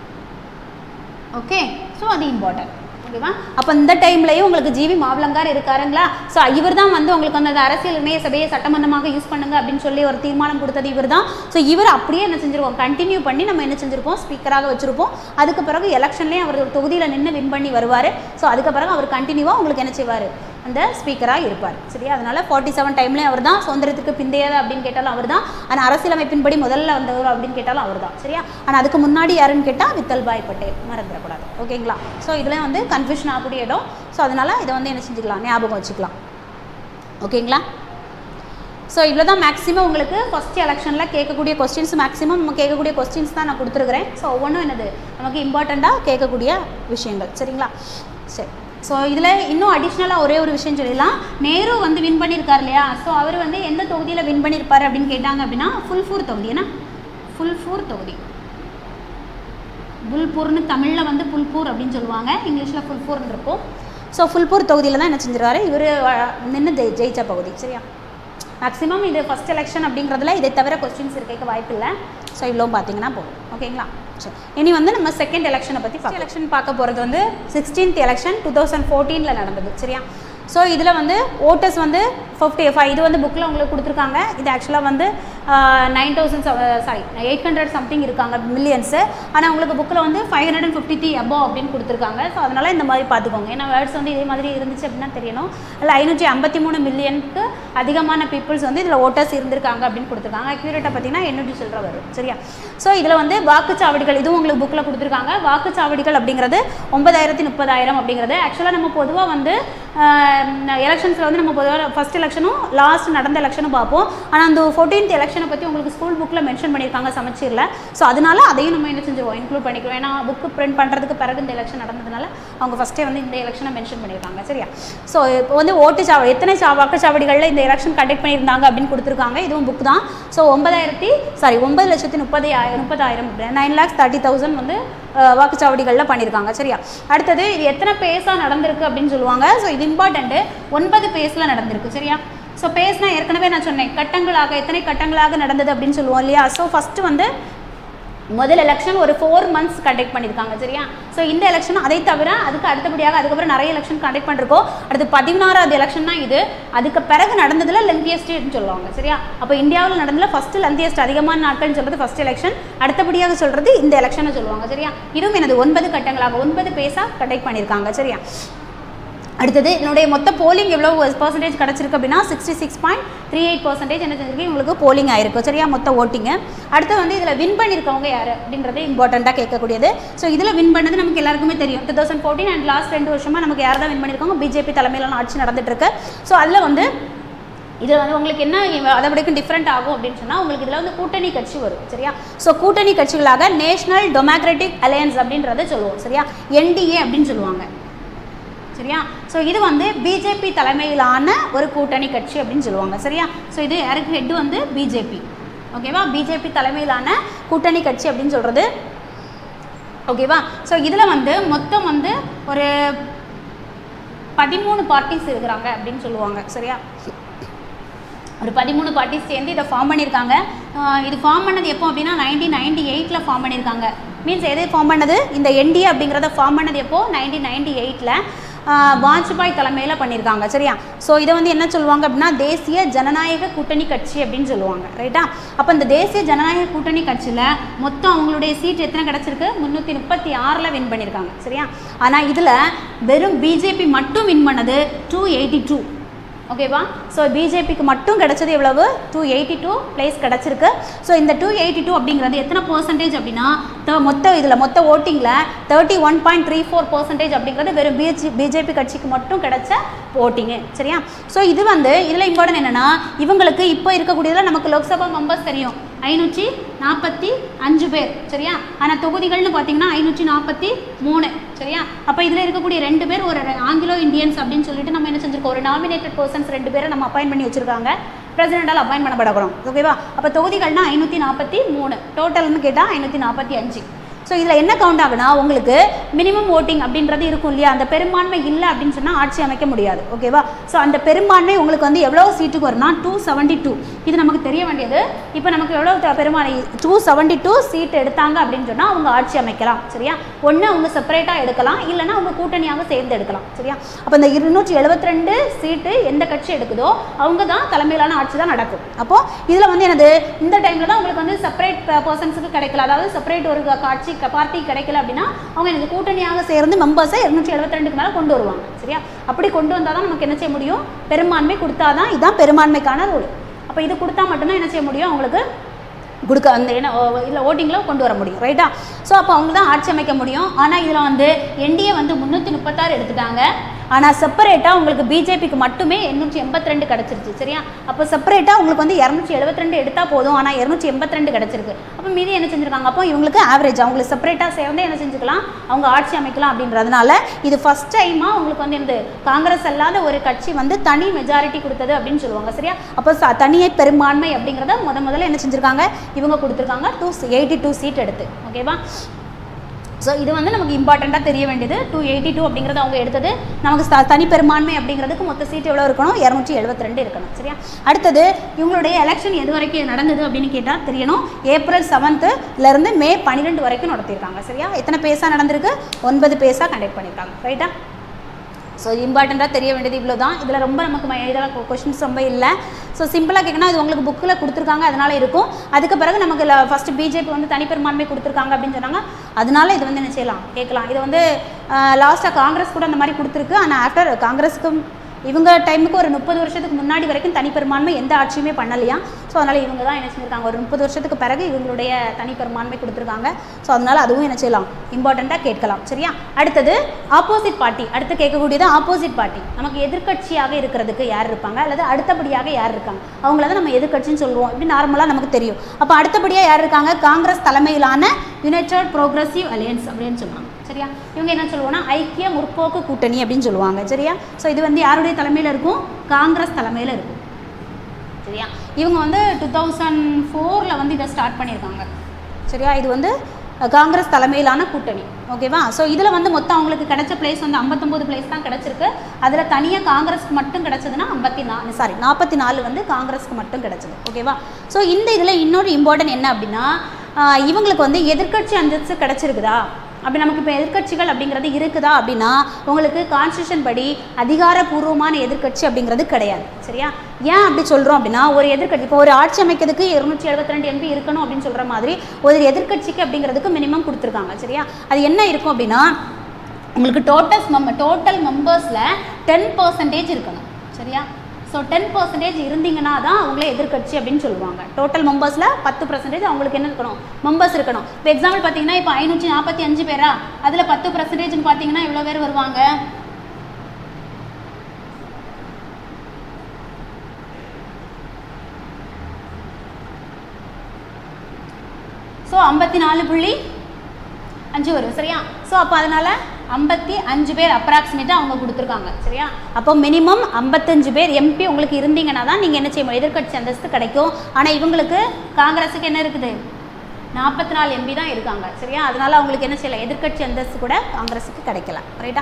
ஓகே ஸோ அது இம்பார்ட்டன்ட் ஓகேவா அப்போ இந்த டைம்லையும் உங்களுக்கு ஜிவி மாவலங்கார் இருக்காருங்களா ஸோ இவர் தான் வந்து உங்களுக்கு வந்து அந்த அரசியல் இணைய சபையை சட்டமன்றமாக யூஸ் பண்ணுங்க அப்படின்னு சொல்லி ஒரு தீர்மானம் கொடுத்தது இவர் தான் ஸோ இவர் அப்படியே என்ன செஞ்சிருக்கோம் கண்டினியூ பண்ணி நம்ம என்ன செஞ்சிருப்போம் ஸ்பீக்கராக வச்சிருப்போம் அதுக்கு பிறகு எலெக்ஷன்லேயும் அவர் ஒரு தொகுதியில் நின்று வின் பண்ணி வருவார் ஸோ அதுக்கு பிறகு அவர் கண்டினியூவாக உங்களுக்கு என்ன செய்வார் அந்த ஸ்பீக்கராக இருப்பார் சரியா அதனால ஃபார்ட்டி செவன் டைம்லேயும் அவர் தான் சுதந்திரத்துக்கு பிந்தையது அப்படின்னு கேட்டாலும் அவர் தான் ஆனால் அரசியலமைப்பின்படி முதல்ல வந்தவர் அப்படின்னு கேட்டாலும் அவர் தான் சரியா ஆனால் அதுக்கு முன்னாடி யாருன்னு கேட்டால் வித்தல்பாய் பட்டேல் மறந்துடக்கூடாது ஓகேங்களா ஸோ இதில் வந்து கன்ஃபியூஷன் ஆகக்கூடிய இடம் ஸோ அதனால் இதை வந்து என்ன செஞ்சுக்கலாம் ஞாபகம் வச்சுக்கலாம் ஓகேங்களா ஸோ இவ்வளோ தான் மேக்ஸிமம் உங்களுக்கு ஃபஸ்ட் எலெக்ஷனில் கேட்கக்கூடிய கொஸ்டின்ஸ் மேக்ஸிமம் நம்ம கேட்கக்கூடிய கொஸ்டின்ஸ் தான் நான் கொடுத்துருக்குறேன் ஸோ ஒவ்வொன்றும் என்னது நமக்கு இம்பார்ட்டண்ட்டாக கேட்கக்கூடிய விஷயங்கள் சரிங்களா சரி ஸோ இதில் இன்னும் அடிஷ்னலாக ஒரே ஒரு விஷயம் சொல்லிடலாம் நேரு வந்து வின் பண்ணியிருக்கார் இல்லையா ஸோ அவர் வந்து எந்த தொகுதியில் வின் பண்ணியிருப்பார் அப்படின்னு கேட்டாங்க அப்படின்னா ஃபுல்ஃபூர் தொகுதி ஏன்னா ஃபுல்ஃபூர் தொகுதி புல்பூர்னு தமிழில் வந்து புல்பூர் அப்படின்னு சொல்லுவாங்க இங்கிலீஷில் ஃபுல்பூர்னு இருக்கும் ஸோ ஃபுல்பூர் தொகுதியில் தான் என்ன செஞ்சிருவாரு இவர் நின்று ஜெய் ஜெயிச்ச பகுதி சரியா மேக்ஸிமம் இது ஃபஸ்ட் எலெக்ஷன் அப்படிங்கிறதுல இதை தவிர கொஸ்டின்ஸ் இருக்க வாய்ப்பு இல்லை ஸோ இவ்வளோ பார்த்தீங்கன்னா போதும் ஓகேங்களா சரி இனி வந்து நம்ம செகண்ட் எலெக்ஷனை பற்றி ஃபஸ்ட் எலெக்ஷன் பார்க்க போகிறது வந்து சிக்ஸ்டீன்த் எலெக்ஷன் டூ தௌசண்ட் ஃபோர்டீனில் நடந்தது சரியா ஸோ இதில் வந்து ஓட்டர்ஸ் வந்து ஃபிஃப்டி ஃபைவ் இது வந்து புக்கில் உங்களுக்கு கொடுத்துருக்காங்க இது ஆக்சுவலாக வந்து nine thousand sorry eight hundred something இருக்காங்க மில்லியன்ஸு ஆனால் உங்களுக்கு புக்கில் வந்து five hundred and fifty three above அப்படின்னு கொடுத்துருக்காங்க ஸோ அதனால் இந்த மாதிரி பார்த்துக்கோங்க ஏன்னா வேர்ட்ஸ் வந்து இதே மாதிரி இருந்துச்சு அப்படின்னா தெரியணும் இல்லை ஐநூற்றி ஐம்பத்தி மூணு மில்லியனுக்கு அதிகமான பீப்புள்ஸ் வந்து இதில் ஓட்டர்ஸ் இருந்திருக்காங்க அப்படின்னு கொடுத்துருக்காங்க அக்யூரேட்டாக பார்த்தீங்கன்னா எண்ணூற்றி சில்லற வரும் சரியா ஸோ இதில் வந்து வாக்குச்சாவடிகள் இதுவும் உங்களுக்கு புக்கில் கொடுத்துருக்காங்க வாக்குச்சாவடிகள் அப்படிங்கிறது ஒன்பதாயிரத்தி முப்பதாயிரம் அப்படிங்கிறது ஆக்சுவலாக நம்ம பொதுவாக வந்து எலெக்ஷன்ஸில் வந்து நம்ம பொதுவாக ஃபஸ்ட் எலெக்ஷனும் லாஸ்ட் நடந்த எலெக்ஷனும் பார்ப்போம் ஆனால் அந்த ஃபோர்டீன்த் எலெக்ஷனை பற்றி உங்களுக்கு ஸ்கூல் புக்கில் மென்ஷன் பண்ணியிருக்காங்க சமச்சீரில் ஸோ அதனால அதையும் நம்ம என்ன செஞ்சிருவோம் இன்க்ளூட் பண்ணிக்கிறோம் ஏன்னா புக்கு பிரிண்ட் பண்ணுறதுக்கு பிறகு இந்த எலெக்ஷன் நடந்ததுனால அவங்க ஃபஸ்ட்டே வந்து இந்த எலெக்ஷனை மென்ஷன் பண்ணியிருக்காங்க சரியா ஸோ இப்போ வந்து ஓட்டு சாவடி எத்தனை சா வாக்குச்சாவடிகளில் இந்த எலெக்ஷன் கண்டக்ட் பண்ணியிருந்தாங்க அப்படின்னு கொடுத்துருக்காங்க இதுவும் புக் தான் ஸோ ஒன்பதாயிரத்தி சாரி ஒன்பது லட்சத்தி முப்பது முப்பதாயிரம் நைன் லேக்ஸ் தேர்ட்டி தௌசண்ட் வந்து அஹ், வாக்குச்சாவடிகளில் பண்ணியிருக்காங்க சரியா அடுத்தது இது எத்தனை பேஸாக நடந்திருக்கு அப்படின்னு சொல்லுவாங்க ஸோ இது இம்பார்ட்டண்ட்டு ஒன்பது பேஸில் நடந்திருக்கு சரியா ஸோ பேஸ்னா ஏற்கனவே நான் சொன்னேன் கட்டங்களாக எத்தனை கட்டங்களாக நடந்தது அப்படின்னு சொல்லுவோம் இல்லையா ஸோ ஃபஸ்ட்டு வந்து முதல் எலெக்ஷன் ஒரு ஃபோர் மந்த்ஸ் கண்டக்ட் பண்ணியிருக்காங்க சரியா ஸோ இந்த எலெக்ஷன் அதை தவிர அதுக்கு அடுத்தபடியாக அதுக்கப்புறம் நிறைய எலெக்ஷன் கண்டக்ட் பண்ணிருக்கோம் அடுத்து பதினாறாவது எலெக்ஷன் தான் இது அதுக்கு பிறகு நடந்ததில் லெந்தியஸ்ட்னு சொல்லுவாங்க சரியா அப்போ இந்தியாவில் நடந்ததில் ஃபஸ்ட்டு லெந்தியஸ்ட் அதிகமான நாட்கள்னு சொல்கிறது ஃபஸ்ட் எலெக்ஷன் அடுத்தபடியாக சொல்கிறது இந்த எலெக்ஷனை சொல்லுவாங்க சரியா இதுவும் எனது ஒன்பது கட்டங்களாக ஒன்பது பேஸாக கண்டக்ட் பண்ணியிருக்காங்க சரியா அடுத்தது என்னுடைய மொத்த போலிங் எவ்வளோ பர்சன்டேஜ் கிடச்சிருக்கு அப்படின்னா sixty six point three eight percentage என்ன செஞ்சிருக்கு உங்களுக்கு போலிங் ஆயிருக்கு சரியா மொத்த ஓட்டிங்க அடுத்து வந்து இதில் வின் பண்ணியிருக்கவங்க யார் அப்படின்றது இம்பார்ட்டண்ட்டாக கேட்கக்கூடியது ஸோ இதில் வின் பண்ணது நமக்கு எல்லாருக்குமே தெரியும் two thousand fourteen and last ரெண்டு வருஷமாக நமக்கு யார் தான் வின் பண்ணியிருக்காங்க பிஜேபி தலைமையிலான ஆட்சி நடந்துட்டு இருக்கு ஸோ அதில் வந்து இதில் வந்து உங்களுக்கு என்ன இவ- அதை விடக்கும் டிஃப்ரெண்ட் ஆகும் அப்படின்னு சொன்னால் உங்களுக்கு இதில் வந்து கூட்டணி கட்சி வரும் சரியா ஸோ கூட்டணி கட்சிகளாக நேஷனல் டெமோக்ராட்டிக் அலையன்ஸ் அப்படின்றத சொல்லுவோம் சரியா என்டிஏ அப்படின்னு சொல்லுவாங்க சரியா ஸோ இது வந்து பிஜேபி தலைமையிலான ஒரு கூட்டணி கட்சி அப்படின்னு சொல்லுவாங்க சரியா ஸோ இது யாருக்கு ஹெட் வந்து பிஜேபி ஓகேவா பிஜேபி தலைமையிலான கூட்டணி கட்சி அப்படின்னு சொல்கிறது ஓகேவா ஸோ இதில் வந்து மொத்தம் வந்து ஒரு பதிமூணு பார்ட்டிஸ் இருக்கிறாங்க அப்படின்னு சொல்லுவாங்க சரியா ஒரு பதிமூணு பார்ட்டிஸ் சேர்ந்து இதை ஃபார்ம் பண்ணியிருக்காங்க ஆஹ் இது ஃபார்ம் பண்ணது எப்போ அப்படின்னா நைன்டீன் நைன்டி எயிட்டில் ஃபார்ம் பண்ணியிருக்காங்க மீன்ஸ் எது ஃபார்ம் பண்ணது இந்த என்டிஏ அப்படிங்கிறத ஃபார்ம் பண்ணது எப்போ நைன்டீன் நைன்டி எயிட்டில் வாஜ்பாய் தலைமையில் பண்ணியிருக்காங்க சரியா ஸோ இதை வந்து என்ன சொல்லுவாங்க அப்படின்னா தேசிய ஜனநாயக கூட்டணி கட்சி அப்படின்னு சொல்லுவாங்க ரைட்டா அப்போ இந்த தேசிய ஜனநாயக கூட்டணி கட்சியில் மொத்தம் அவங்களுடைய சீட் எத்தனை கிடச்சிருக்கு முந்நூற்றி முப்பத்தி ஆறில் வின் பண்ணியிருக்காங்க சரியா ஆனால் இதில் வெறும் பிஜேபி மட்டும் வின் பண்ணது டூ எயிட்டி டூ ஓகேவா ஸோ பிஜேபிக்கு மட்டும் கிடைச்சது எவ்வளவு டூ எயிட்டி டூ பிளேஸ் கிடச்சிருக்கு ஸோ இந்த டூ எயிட்டி டூ அப்படிங்கிறது எத்தனை பர்சன்டேஜ் அப்படின்னா த- மொத்த இதில் மொத்த ஓட்டிங்கில் thirty one point three four percentage அப்படிங்கிறது வெறும் பிஜி பிஜேபி கட்சிக்கு மட்டும் கிடைச்ச ஓட்டிங்கு சரியா ஸோ இது வந்து இதில் இம்பார்ட்டன்ட் என்னென்னா இவங்களுக்கு இப்போ இருக்கக்கூடியதில் நமக்கு லோக்சபா மெம்பர்ஸ் தெரியும் ஐநூற்றி நாற்பத்தி அஞ்சு பேர் சரியா ஆனால் தொகுதிகள்னு பார்த்தீங்கன்னா ஐநூற்றி நாற்பத்தி மூணு சரியா அப்போ இதில் இருக்கக்கூடிய ரெண்டு பேர் ஒரு ஆங்கிலோ இந்தியன்ஸ் அப்படின்னு சொல்லிட்டு நம்ம என்ன செஞ்சிருக்கோம் ஒரு நாமினேட்டட் பர்சன்ஸ் ரெண்டு பேரை நம்ம அப்பாயின் பண்ணி வச்சிருக்காங்க பிரசிடென்டால் அப்பாயின் பண்ணப்படக்கூடும் ஓகேவா அப்போ தொகுதிகள்னா ஐநூற்றி நாற்பத்தி மூணு டோட்டல்னு கேட்டால் ஐநூற்றி நாற்பத்தி அஞ்சு ஸோ இதில் என்ன கவுண்ட் ஆகுனா உங்களுக்கு மினிமம் ஓட்டிங் அப்படின்றது இருக்கும் இல்லையா அந்த பெரும்பான்மை இல்லை அப்படின்னு சொன்னால் ஆட்சி அமைக்க முடியாது ஓகேவா ஸோ அந்த பெரும்பான்மை உங்களுக்கு வந்து எவ்வளோ சீட்டுக்கு வரும்னா டூ செவன்ட்டி டூ இது நமக்கு தெரிய வேண்டியது இப்போ நமக்கு எவ்வளோ த- பெரும்பான்மை டூ செவன்ட்டி டூ சீட் எடுத்தாங்க அப்படின்னு சொன்னால் அவங்க ஆட்சி அமைக்கலாம் சரியா ஒன்று அவங்க செப்பரேட்டாக எடுக்கலாம் இல்லைன்னா அவங்க கூட்டணியாக சேர்ந்து எடுக்கலாம் சரியா அப்போ இந்த இருநூற்றி எழுபத்தி ரெண்டு சீட்டு எந்த கட்சி எடுக்குதோ அவங்க தான் தலைமையிலான ஆட்சி தான் நடக்கும் அப்போ இதில் வந்து என்னது இந்த டைமில் தான் உங்களுக்கு வந்து செப்பரேட் பர்சன்ஸுக்கு கிடைக்கல அதாவது செப்பரேட் ஒரு க- காட்சி பார்ட்டி கிடைக்கல அப்படின்னா அவங்க எனக்கு கூட்டணியாக சேர்ந்து மெம்பர்ஸை இருநூற்றி எழுபத்தி ரெண்டுக்கு மேலே கொண்டு வருவாங்க சரியா அப்படி கொண்டு வந்தால் தான் நமக்கு என்ன செய்ய முடியும் பெரும்பான்மை கொடுத்தா தான் இதுதான் பெரும்பான்மைக்கான ரூல் அப்போ இது கொடுத்தா மட்டும்தான் என்ன செய்ய முடியும் அவங்களுக்கு கொடுக்க அந்த என்ன இதில் ஓட்டிங்கில் கொண்டு வர முடியும் ரைட்டா ஸோ அப்போ அவங்க தான் ஆட்சி அமைக்க முடியும் ஆனால் இதில் வந்து என்டிஏ வந்து முந்நூற்றி முப்பத்தாறு எடுத்துட்டாங்க ஆனால் செப்பரேட்டாக உங்களுக்கு பிஜேபிக்கு மட்டுமே எண்ணூற்றி எண்பத்தி ரெண்டு கிடச்சிருச்சு சரியா அப்போ செப்பரேட்டாக உங்களுக்கு வந்து இரநூத்தி எழுபத்தி ரெண்டு எடுத்தால் போதும் ஆனால் இரநூற்றி எண்பத்தி ரெண்டு கிடச்சிருக்கு அப்போ மீதி என்ன செஞ்சுருக்காங்க அப்போ இவங்களுக்கு ஆவரேஜ் அவங்களுக்கு செப்பரேட்டாக சேர்ந்து என்ன செஞ்சுக்கலாம் அவங்க ஆட்சி அமைக்கலாம் அப்படின்றதுனால இது ஃபஸ்ட் டைமாக உங்களுக்கு வந்து என்னது காங்கிரஸ் அல்லாத ஒரு கட்சி வந்து தனி மெஜாரிட்டி கொடுத்தது அப்படின்னு சொல்லுவாங்க சரியா அப்போ ச- தனியை பெரும்பான்மை அப்படிங்கிறத முத முதல்ல என்ன செஞ்சுருக்காங்க இவங்க கொடுத்துருக்காங்க டூ எயிட்டி டூ சீட் எடுத்து ஓகேவா ஸோ இது வந்து நமக்கு இம்பார்ட்டண்ட்டாக தெரிய வேண்டியது டூ எயிட்டி டூ அப்படிங்கிறது அவங்க எடுத்தது நமக்கு ச- தனி பெரும்பான்மை அப்படிங்கிறதுக்கு மொத்த சீட் எவ்வளோ இருக்கணும் இரநூற்றி எழுபத்தி ரெண்டு இருக்கணும் சரியா அடுத்தது இவங்களுடைய எலெக்ஷன் எது வரைக்கும் நடந்தது அப்படின்னு கேட்டால் தெரியணும் ஏப்ரல் செவன்த்துலேருந்து மே பன்னிரெண்டு வரைக்கும் நடத்தியிருக்காங்க சரியா எத்தனை பேஸாக நடந்திருக்கு ஒன்பது பேஸாக கண்டக்ட் பண்ணியிருக்காங்க ரைட்டா ஸோ இம்பார்ட்டண்ட்டாக தெரிய வேண்டியது இவ்வளோ தான் இதில் ரொம்ப நமக்கு ம- இதெல்லாம் கொஷின்ஸ் ரொம்ப இல்லை ஸோ சிம்பிளாக கேட்கணும் இது உங்களுக்கு புக்கில் கொடுத்துருக்காங்க அதனால இருக்கும் அதுக்கு பிறகு நமக்கு ஃபஸ்ட்டு பிஜேபி வந்து தனிப்பெரும்பான்மை கொடுத்துருக்காங்க அப்படின்னு சொன்னாங்க அதனால இது வந்து என்ன செய்யலாம் கேட்கலாம் இது வந்து லாஸ்ட்டாக காங்கிரஸ் கூட அந்த மாதிரி கொடுத்துருக்கு ஆனால் ஆஃப்டர் காங்கிரஸுக்கும் இவங்க டைமுக்கு ஒரு முப்பது வருஷத்துக்கு முன்னாடி வரைக்கும் தனிப்பெரும்பான்மை எந்த ஆட்சியுமே பண்ணலையா ஸோ அதனால் இவங்க தான் என்ன செஞ்சிருக்காங்க ஒரு முப்பது வருஷத்துக்கு பிறகு இவங்களுடைய தனிப்பெரும்பான்மை கொடுத்துருக்காங்க ஸோ அதனால் அதுவும் என்ன செய்யலாம் இம்பார்ட்டண்ட்டாக கேட்கலாம் சரியா அடுத்தது ஆப்போசிட் பார்ட்டி அடுத்து கேட்கக்கூடியது ஆப்போசிட் பார்ட்டி நமக்கு எதிர்க்கட்சியாக இருக்கிறதுக்கு யார் இருப்பாங்க அல்லது அடுத்தபடியாக யார் இருக்காங்க அவங்கள தான் நம்ம எதிர்க்கட்சின்னு சொல்லுவோம் இப்படி நார்மலாக நமக்கு தெரியும் அப்போ அடுத்தபடியாக யார் இருக்காங்க காங்கிரஸ் தலைமையிலான யுனைடெட் ப்ரோக்ரஸிவ் அலையன்ஸ் அப்படின்னு சொல்லுவாங்க சரியா இவங்க என்ன சொல்லுவோம்னா ஐக்கிய முற்போக்கு கூட்டணி அப்படின்னு சொல்லுவாங்க சரியா ஸோ இது வந்து யாருடைய தலைமையில் இருக்கும் காங்கிரஸ் தலைமையில் இருக்கும் சரியா இவங்க வந்து டூ தௌசண்ட் ஃபோரில் வந்து இதை ஸ்டார்ட் பண்ணியிருக்காங்க சரியா இது வந்து அஹ், காங்கிரஸ் தலைமையிலான கூட்டணி ஓகேவா ஸோ இதில் வந்து மொத்தம் அவங்களுக்கு கிடைச்ச பிளேஸ் வந்து ஐம்பத்தொம்போது பிளேஸ் தான் கிடச்சிருக்கு அதில் தனியாக காங்கிரஸ்க்கு மட்டும் கிடச்சதுன்னா ஐம்பத்தி நாலு சாரி நாற்பத்தி நாலு வந்து காங்கிரஸ்க்கு மட்டும் கிடச்சிது ஓகேவா ஸோ இந்த இதில் இன்னொரு இம்பார்ட்டன்ட் என்ன அப்படின்னா ஆஹ், இவங்களுக்கு வந்து எதிர்க்கட்சி அந்தஸ்து கிடச்சிருக்குதா அப்படி நமக்கு இப்போ எதிர்க்கட்சிகள் அப்படிங்கிறது இருக்குதா அப்படின்னா உங்களுக்கு கான்ஸ்டியூஷன் படி அதிகாரப்பூர்வமான எதிர்க்கட்சி அப்படிங்கிறது கிடையாது சரியா ஏன் அப்படி சொல்கிறோம் அப்படின்னா ஒரு எதிர்க்கட்சி இப்போ ஒரு ஆட்சி அமைக்கிறதுக்கு இருநூற்றி எழுபத்தி ரெண்டு எம்பி இருக்கணும் அப்படின்னு சொல்கிற மாதிரி ஒரு எதிர்க்கட்சிக்கு அப்படிங்கிறதுக்கு மினிமம் கொடுத்துருக்காங்க சரியா அது என்ன இருக்கும் அப்படின்னா உங்களுக்கு டோட்டல் மெம்ப டோட்டல் மெம்பர்ஸில் டென் பர்சன்டேஜ் இருக்கணும் சரியா ஸோ டென் பர்சன்டேஜ் இருந்தீங்கன்னா தான் அவங்களே எதிர்க்கட்சி அப்படின்னு சொல்லுவாங்க டோட்டல் மெம்பர்ஸில் பத்து பர்சன்டேஜ் அவங்களுக்கு என்ன இருக்கணும் மெம்பர்ஸ் இருக்கணும் இப்போ எக்ஸாம்பிள் பார்த்தீங்கன்னா இப்போ ஐநூற்றி நாற்பத்தி அஞ்சு பேரா அதில் பத்து பர்சன்டேஜ்னு பார்த்தீங்கன்னா எவ்வளோ பேர் வருவாங்க ஸோ ஐம்பத்தி நாலு புள்ளி அஞ்சு வரும் சரியா ஸோ அப்போ அதனால் ஐம்பத்தி அஞ்சு பேர் அப்ராக்சிமேட்டாக அவங்க கொடுத்துருக்காங்க சரியா அப்போ மினிமம் ஐம்பத்தஞ்சு பேர் எம்பி உங்களுக்கு இருந்தீங்கன்னா தான் நீங்கள் என்ன செய்ய முடியும் எதிர்க்கட்சி அந்தஸ்து கிடைக்கும் ஆனால் இவங்களுக்கு காங்கிரஸுக்கு என்ன இருக்குது நாற்பத்தி நாலு எம்பி தான் இருக்காங்க சரியா அதனால அவங்களுக்கு என்ன செய்யலாம் எதிர்க்கட்சி அந்தஸ்து கூட காங்கிரஸுக்கு கிடைக்கல ரைட்டா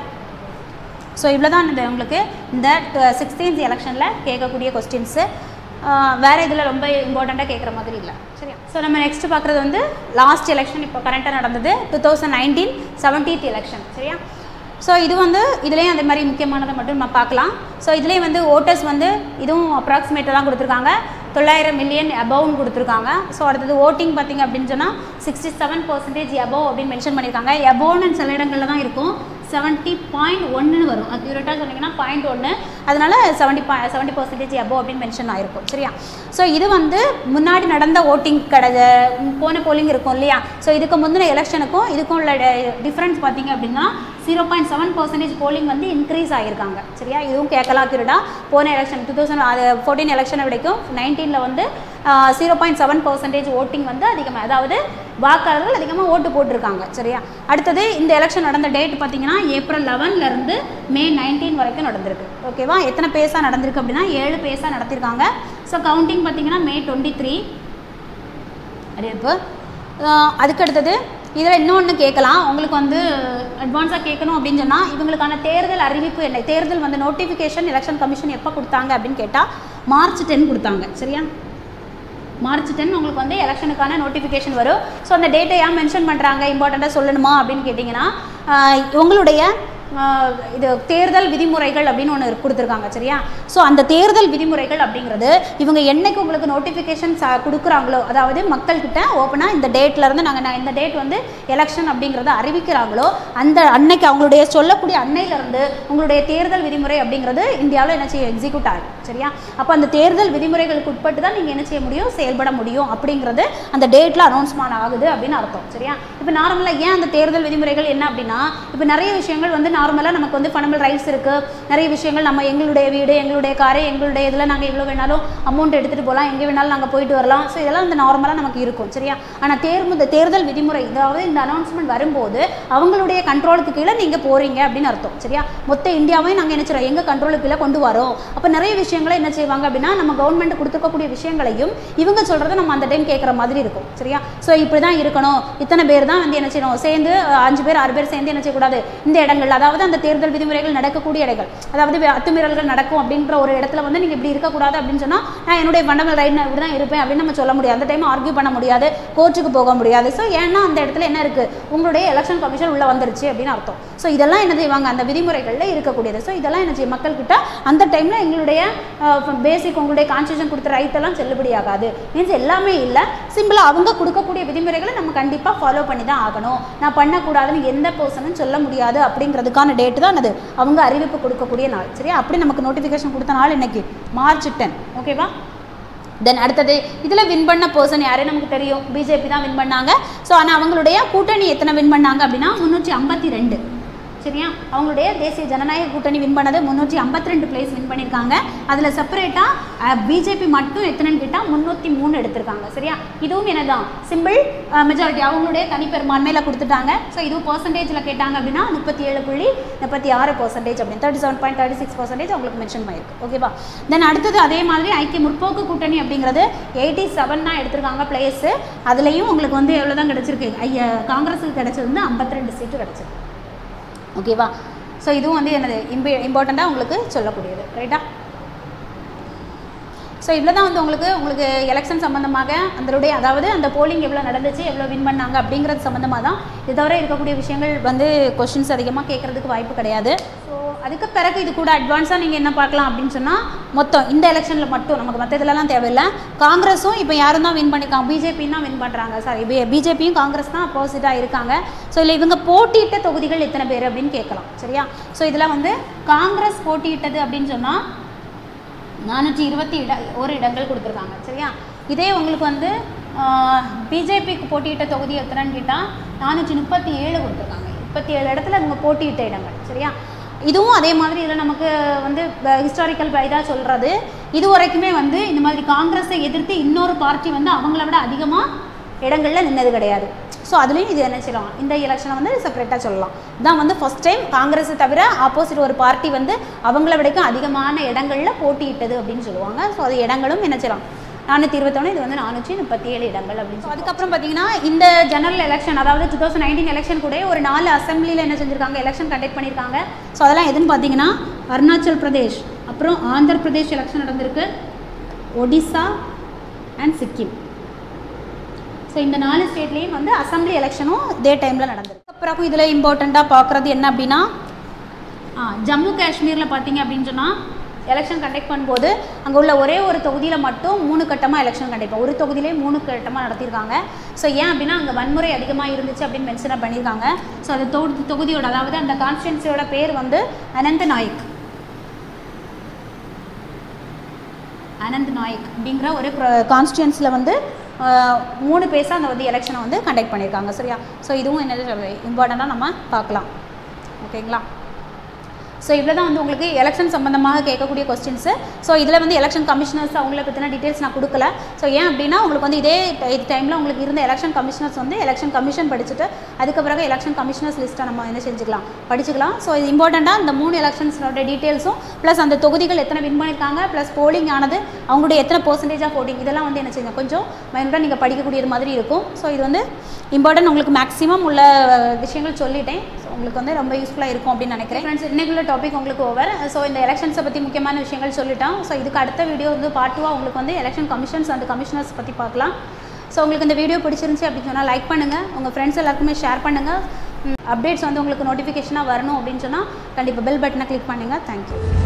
ஸோ இவ்வளோ தான் இந்த உங்களுக்கு இந்த சிக்ஸ்டீன்த் எலெக்ஷனில் கேட்கக்கூடிய கொஸ்டின்ஸு வேறு இதில் ரொம்ப இம்பார்ட்டண்ட்டாக கேட்குற மாதிரி இல்லை சரியா ஸோ நம்ம நெக்ஸ்ட் பார்க்குறது வந்து லாஸ்ட் எலெக்ஷன் இப்போ கரண்ட்டாக நடந்தது two thousand nineteen seventeenth election சரியா ஸோ இது வந்து இதுலேயும் அதே மாதிரி முக்கியமானதை மட்டும் நம்ம பார்க்கலாம் ஸோ இதுலேயும் வந்து ஓட்டர்ஸ் வந்து இதுவும் அப்ராக்சிமேட்டாக தான் கொடுத்துருக்காங்க தொள்ளாயிரம் மில்லியன் அபவ்னு கொடுத்துருக்காங்க ஸோ அடுத்தது ஓட்டிங் பார்த்தீங்க அப்படின்னு சொன்னால் சிக்ஸ்டி செவன் பர்சன்டேஜ் அபவ் அப்படின்னு மென்ஷன் பண்ணியிருக்காங்க அபவ்னு சில இடங்களில் தான் இருக்கும் செவன்ட்டி பாயிண்ட் ஒன்றுன்னு வரும் அக்யூரேட்டாக சொன்னீங்கன்னா பாயிண்ட் ஒன்று அதனால செவன்ட்டி பா செவன்ட்டி பர்சன்டேஜ் அபோவ் அப்படின்னு மென்ஷன் ஆயிருக்கும் சரியா ஸோ இது வந்து முன்னாடி நடந்த ஓட்டிங் கடை போன போலிங் இருக்கும் இல்லையா ஸோ இதுக்கு முந்தின எலெக்ஷனுக்கும் இதுக்கும் உள்ள டிஃப்ரென்ஸ் பார்த்தீங்க அப்படின்னா zero point seven percentage polling வந்து இன்க்ரீஸ் ஆகியிருக்காங்க சரியா இதுவும் கேட்கலாம் அக்யூரேட்டாக போன எலெக்ஷன் டூ தௌசண்ட் ஃபோர்டீன் எலெக்ஷனை வரைக்கும் நைன்டீனில் வந்து zero point seven percentage voting வந்து அதிகமாக அதாவது வாக்காளர்கள் அதிகமாக ஓட்டு போட்டிருக்காங்க சரியா அடுத்தது இந்த எலெக்ஷன் நடந்த டேட் பார்த்தீங்கன்னா ஏப்ரல் லெவன்லேருந்து மே நைன்டீன் வரைக்கும் நடந்திருக்கு ஓகேவா எத்தனை பேஸாக நடந்திருக்கு அப்படின்னா ஏழு பேஸாக நடத்திருக்காங்க ஸோ கவுண்டிங் பார்த்தீங்கன்னா மே டுவெண்ட்டி த்ரீ அறிவிப்பு ஆஹ் அதுக்கு அடுத்தது இதில் இன்னொன்று கேட்கலாம் உங்களுக்கு வந்து அட்வான்ஸாக கேட்கணும் அப்படின்னு சொன்னால் இவங்களுக்கான தேர்தல் அறிவிப்பு என்ன தேர்தல் வந்து நோட்டிஃபிகேஷன் எலெக்ஷன் கமிஷன் எப்போ கொடுத்தாங்க அப்படின்னு கேட்டால் மார்ச் டென் கொடுத்தாங்க சரியா மார்ச் டென் உங்களுக்கு வந்து எலெக்ஷனுக்கான நோட்டிஃபிகேஷன் வரும் ஸோ அந்த டேட்டை ஏன் மென்ஷன் பண்ணுறாங்க இம்பார்ட்டண்ட்டாக சொல்லணுமா அப்படின்னு கேட்டிங்கன்னா ஆஹ் உங்களுடைய ஆஹ் இது தேர்தல் விதிமுறைகள் அப்படின்னு ஒன்று கொடுத்துருக்காங்க சரியா ஸோ அந்த தேர்தல் விதிமுறைகள் அப்படிங்கிறது இவங்க என்னைக்கு உங்களுக்கு நோட்டிஃபிகேஷன் கொடுக்குறாங்களோ அதாவது மக்கள்கிட்ட ஓப்பனாக இந்த டேட்லேருந்து நாங்கள் இந்த டேட் வந்து எலெக்ஷன் அப்படிங்கிறத அறிவிக்கிறாங்களோ அந்த அன்னைக்கு அவங்களுடைய சொல்லக்கூடிய அன்னையிலேருந்து உங்களுடைய தேர்தல் விதிமுறை அப்படிங்கிறது இந்தியாவில் என்ன செய்யும் எக்ஸிக்யூட் ஆகும் சரியா அப்போ அந்த தேர்தல் விதிமுறைகளுக்கு உட்பட்டு தான் நீங்கள் என்ன செய்ய முடியும் செயல்பட முடியும் அப்படிங்கிறது அந்த டேட்டில் அனௌன்ஸ்மெண்ட் ஆகுது அப்படின்னு அர்த்தம் சரியா இப்போ நார்மலாக ஏன் அந்த தேர்தல் விதிமுறைகள் என்ன அப்படின்னா இப்போ நிறைய விஷயங்கள் வந்து நார்மலாக நமக்கு வந்து ஃபண்டமெண்டல் ரைட்ஸ் இருக்குது நிறைய விஷயங்கள் நம்ம எங்களுடைய வீடு எங்களுடைய காரு எங்களுடைய இதில் நாங்கள் எவ்வளோ வேணாலும் அமௌண்ட் எடுத்துகிட்டு போகலாம் எங்கே வேணாலும் நாங்கள் போயிட்டு வரலாம் ஸோ இதெல்லாம் வந்து நார்மலாக நமக்கு இருக்கும் சரியா ஆனால் தேர்வு தேர்தல் விதிமுறை அதாவது இந்த அனௌன்ஸ்மெண்ட் வரும்போது அவங்களுடைய கண்ட்ரோலுக்கு கீழே நீங்கள் போகிறீங்க அப்படின்னு அர்த்தம் சரியா மொத்த இந்தியாவையும் நாங்கள் என்ன செய்கிறோம் எங்கள் கண்ட்ரோலுக்கு கீழே கொண்டு வரோம் அப்போ நிறைய விஷயங்களை என்ன செய்வாங்க அப்படின்னா நம்ம கவர்மெண்ட் கொடுத்துருக்கக்கூடிய விஷயங்களையும் இவங்க சொல்கிறத நம்ம அந்த டைம் கேட்குற மாதிரி இருக்கும் சரியா ஸோ இப்படி தான் இருக்கணும் இத்தனை பேர் தான் வந்து என்ன செய்யணும் சேர்ந்து அஹ், அஞ்சு பேர் ஆறு பேர் சேர்ந்து என்ன செய்யக்கூடாது இந்த இடங்கள் அதாவது அந்த தேர்தல் விதிமுறைகள் நடக்கக்கூடிய இடங்கள் அதாவது வே- அத்துமீறல்கள் நடக்கும் அப்படின்ற ஒரு இடத்துல வந்து நீங்கள் இப்படி இருக்கக்கூடாது அப்படின்னு சொன்னால் நான் என்னுடைய ஃபண்டமெண்டல் ரைட் நான் இப்படி தான் இருப்பேன் அப்படின்னு நம்ம சொல்ல முடியாது அந்த டைம் ஆர்கியூ பண்ண முடியாது கோர்ட்டுக்கு போக முடியாது ஸோ ஏன்னா அந்த இடத்துல என்ன இருக்குது உங்களுடைய எலெக்ஷன் கமிஷன் உள்ளே வந்துருச்சு அப்படின்னு அர்த்தம் ஸோ இதெல்லாம் என்ன செய்வாங்க அந்த விதிமுறைகளில் இருக்கக்கூடியது ஸோ இதெல்லாம் என்ன செய்யும் மக்கள்கிட்ட அந்த டைமில் எங்களுடைய பேசிக் உங்களுடைய கான்ஸ்டியூஷன் கொடுத்த ரைட் எல்லாம் செல்லுபடியாகாது மீன்ஸ் எல்லாமே இல்லை சிம்பிளாக அவங்க கொடுக்கக்கூடிய விதிமுறைகளை நம்ம கண்டிப்பாக ஃபாலோ பண்ணி தான் ஆகணும் நான் பண்ணக்கூடாதுன்னு எந்த பர்சனும் சொல்ல முடியாது அப்படிங்கிறதுக்கான டேட்டு தான் அது அவங்க அறிவிப்பு கொடுக்கக்கூடிய நாள் சரியா அப்படி நமக்கு நோட்டிஃபிகேஷன் கொடுத்த நாள் இன்னைக்கு மார்ச் டென் ஓகேவா தென் அடுத்தது இதில் வின் பண்ண பர்சன் யாரு நமக்கு தெரியும் பிஜேபி தான் வின் பண்ணாங்க ஸோ ஆனால் அவங்களுடைய கூட்டணி எத்தனை வின் பண்ணாங்க அப்படின்னா முந்நூற்றி ஐம்பத்தி ரெண்டு சரியா அவங்களுடைய தேசிய ஜனநாயக கூட்டணி வின் பண்ணது முந்நூற்றி ஐம்பத்தி ரெண்டு பிளேஸ் வின் பண்ணியிருக்காங்க அதில் செப்பரேட்டாக பிஜேபி மட்டும் எத்தனைன்னு கேட்டால் முந்நூற்றி மூணு எடுத்திருக்காங்க சரியா இதுவும் என்னதான் சிம்பிள் மெஜாரிட்டி அவங்களுடைய தனிப்பெரும்பான்மையில் கொடுத்துட்டாங்க ஸோ இதுவும் பர்சன்டேஜில் கேட்டாங்க அப்படின்னா முப்பத்தி ஏழு புள்ளி முப்பத்தி ஆறு பர்சன்டேஜ் அப்படின்னு thirty seven point thirty six percentage அவங்களுக்கு மென்ஷன் பண்ணியிருக்கு ஓகேவா தென் அடுத்தது அதே மாதிரி ஐக்கிய முற்போக்கு கூட்டணி அப்படிங்கிறது எயிட்டி செவன் தான் எடுத்திருக்காங்க பிளேஸு அதுலேயும் உங்களுக்கு வந்து எவ்வளோ தான் கிடச்சிருக்கு ஐயா காங்கிரஸுக்கு கிடச்சது வந்து ஐம்பத்தி ரெண்டு சீட்டு கிடச்சிருக்கு ஓகேவா ஸோ இதுவும் வந்து என்னது இம்பி இம்பார்ட்டண்ட்டாக உங்களுக்கு சொல்லக்கூடியது ரைட்டா ஸோ இவ்வளோ தான் வந்து உங்களுக்கு உங்களுக்கு எலெக்ஷன் சம்மந்தமாக அதனுடைய அதாவது அந்த போலிங் எவ்வளோ நடந்துச்சு எவ்வளோ வின் பண்ணாங்க அப்படிங்கிறது சம்மந்தமாக தான் இது தவிர இருக்கக்கூடிய விஷயங்கள் வந்து கொஷின்ஸ் அதிகமாக கேட்குறதுக்கு வாய்ப்பு கிடையாது ஸோ அதுக்கு பிறகு இது கூட அட்வான்ஸாக நீங்கள் என்ன பார்க்கலாம் அப்படின்னு சொன்னால் மொத்தம் இந்த எலெக்ஷனில் மட்டும் நமக்கு மற்ற இதுலலாம் தேவையில்லை காங்கிரஸும் இப்போ யாரும் தான் வின் பண்ணியிருக்காங்க பிஜேபி தான் வின் பண்ணுறாங்க சாரி பிஜேபியும் காங்கிரஸ் தான் அப்போசிட்டாக இருக்காங்க ஸோ இல்லை இவங்க போட்டியிட்ட தொகுதிகள் எத்தனை பேர் அப்படின்னு கேட்கலாம் சரியா ஸோ இதில் வந்து காங்கிரஸ் போட்டியிட்டது அப்படின்னு சொன்னால் நானூற்றி இருபத்தி இட ஒரு இடங்கள் கொடுத்துருக்காங்க சரியா இதே உங்களுக்கு வந்து பிஜேபிக்கு போட்டியிட்ட தொகுதி எத்தனைன்னு கேட்டால் நானூற்றி முப்பத்தி ஏழு கொடுத்துருக்காங்க முப்பத்தி ஏழு இடத்துல இவங்க போட்டியிட்ட இடங்கள் சரியா இதுவும் அதே மாதிரி இதில் நமக்கு வந்து ஹிஸ்டாரிக்கல் இதாக சொல்கிறது இது வரைக்குமே வந்து இந்த மாதிரி காங்கிரஸை எதிர்த்து இன்னொரு பார்ட்டி வந்து அவங்கள விட அதிகமாக இடங்களில் நின்னது கிடையாது ஸோ அதுலேயும் இது என்ன செய்யலாம் இந்த எலெக்ஷனை வந்து செப்பரேட்டாக சொல்லலாம் இதான் வந்து ஃபஸ்ட் டைம் காங்கிரஸை தவிர ஆப்போசிட் ஒரு பார்ட்டி வந்து அவங்கள விடைக்கும் அதிகமான இடங்களில் போட்டியிட்டது அப்படின்னு சொல்லுவாங்க ஸோ அது இடங்களும் என்ன செய்யலாம் நானூற்றி இருபத்தொன்று இது வந்து நானூற்றி முப்பத்தி ஏழு இடங்கள் அப்படின்னு சொல்லி அதுக்கப்புறம் பார்த்தீங்கன்னா இந்த ஜெனரல் எலெக்ஷன் அதாவது டூ தௌசண்ட் நைன்டீன் எலெக்ஷன் கூட ஒரு நாலு அசம்பிளியில் என்ன செஞ்சுருக்காங்க எலெக்ஷன் கண்டக்ட் பண்ணியிருக்காங்க ஸோ அதெல்லாம் எதுன்னு பார்த்தீங்கன்னா அருணாச்சல் பிரதேஷ் அப்புறம் ஆந்திர பிரதேஷ் எலெக்ஷன் நடந்திருக்கு ஒடிசா அண்ட் சிக்கிம் ஸோ இந்த நாலு ஸ்டேட்லேயும் வந்து அசம்பிளி எலெக்ஷனும் இதே டைமில் நடந்திருக்கு அப்புறம் இதில் இம்பார்ட்டண்ட்டாக பார்க்குறது என்ன அப்படின்னா ஆ, ஜம்மு காஷ்மீரில் பார்த்தீங்க அப்படின்னு சொன்னால் எலெக்ஷன் கண்டக்ட் பண்ணும்போது அங்கே உள்ள ஒரே ஒரு தொகுதியில் மட்டும் மூணு கட்டமாக எலெக்ஷன் கண்டக்ட் ஒரு தொகுதியிலே மூணு கட்டமாக நடத்தியிருக்காங்க ஸோ ஏன் அப்படின்னா அங்கே வன்முறை அதிகமாக இருந்துச்சு அப்படின்னு மென்ஷனாக பண்ணியிருக்காங்க ஸோ அந்த தொகுதி தொகுதியோட அதாவது அந்த கான்ஸ்டியன்சியோட பேர் வந்து அனந்த் நாயக் அனந்த் நாயக் அப்படிங்கிற ஒரு கான்ஸ்டியன்ஸில் வந்து ஆஹ், மூணு பேஸாக அந்த வந்து எலெக்ஷனை வந்து கண்டக்ட் பண்ணியிருக்காங்க சரியா ஸோ இதுவும் என்னது இம்பார்ட்டண்ட்டாக நம்ம பார்க்கலாம் ஓகேங்களா ஸோ இவ்வளோ தான் வந்து உங்களுக்கு எலெக்ஷன் சம்மந்தமாக கேட்கக்கூடிய கொஸ்டின்ஸு ஸோ இதில் வந்து எலெக்ஷன் கமிஷனர்ஸ் அவங்கள பற்றின டீட்டெயில்ஸ் நான் கொடுக்கல ஸோ ஏன் அப்படின்னா உங்களுக்கு வந்து இதே இது டைமில் உங்களுக்கு இருந்த எலெக்ஷன் கமிஷனர்ஸ் வந்து எலெக்ஷன் கமிஷன் படிச்சுட்டு அதுக்கு பிறகு எலெக்ஷன் கமிஷனர்ஸ் லிஸ்ட்டை நம்ம என்ன செஞ்சுக்கலாம் படிச்சுக்கலாம் ஸோ இது இம்பார்ட்டண்ட்டாக இந்த மூணு எலெக்ஷன்ஸோட டீட்டெயில்ஸும் ப்ளஸ் அந்த தொகுதிகள் எத்தனை வின் பண்ணியிருக்காங்க ப்ளஸ் போலிங் ஆனது அவங்களுடைய எத்தனை பர்சன்டேஜ் ஆஃப் voting இதெல்லாம் வந்து என்ன செய்யுங்க கொஞ்சம் மைண்டாக நீங்கள் படிக்கக்கூடியது மாதிரி இருக்கும் ஸோ இது வந்து இம்பார்ட்டன்ட் உங்களுக்கு மேக்ஸிமம் உள்ள விஷயங்கள் சொல்லிட்டேன் ஸோ உங்களுக்கு வந்து ரொம்ப யூஸ்ஃபுல்லாக இருக்கும் அப்படின்னு நினைக்கிறேன் ஃப்ரெண்ட்ஸ் இன்னைக்குள்ள டாபிக் உங்களுக்கு ஓவர் ஸோ இந்த எலெக்ஷன்ஸை பற்றி முக்கியமான விஷயங்கள் சொல்லிட்டோம் ஸோ இதுக்கு அடுத்த வீடியோ வந்து பார்ட் டூவாக உங்களுக்கு வந்து எலெக்ஷன் கமிஷன்ஸ் அண்ட் கமிஷனர்ஸ் பற்றி பார்க்கலாம் ஸோ உங்களுக்கு இந்த வீடியோ பிடிச்சிருந்துச்சி அப்படின்னு சொன்னால் லைக் பண்ணுங்கள் உங்கள் ஃப்ரெண்ட்ஸ் எல்லாருக்குமே ஷேர் பண்ணுங்கள் அப்டேட்ஸ் வந்து உங்களுக்கு நோட்டிஃபிகேஷனாக வரணும் அப்படின்னு சொன்னால் கண்டிப்பாக பெல் பட்டனை கிளிக் பண்ணுங்கள் தேங்க்யூ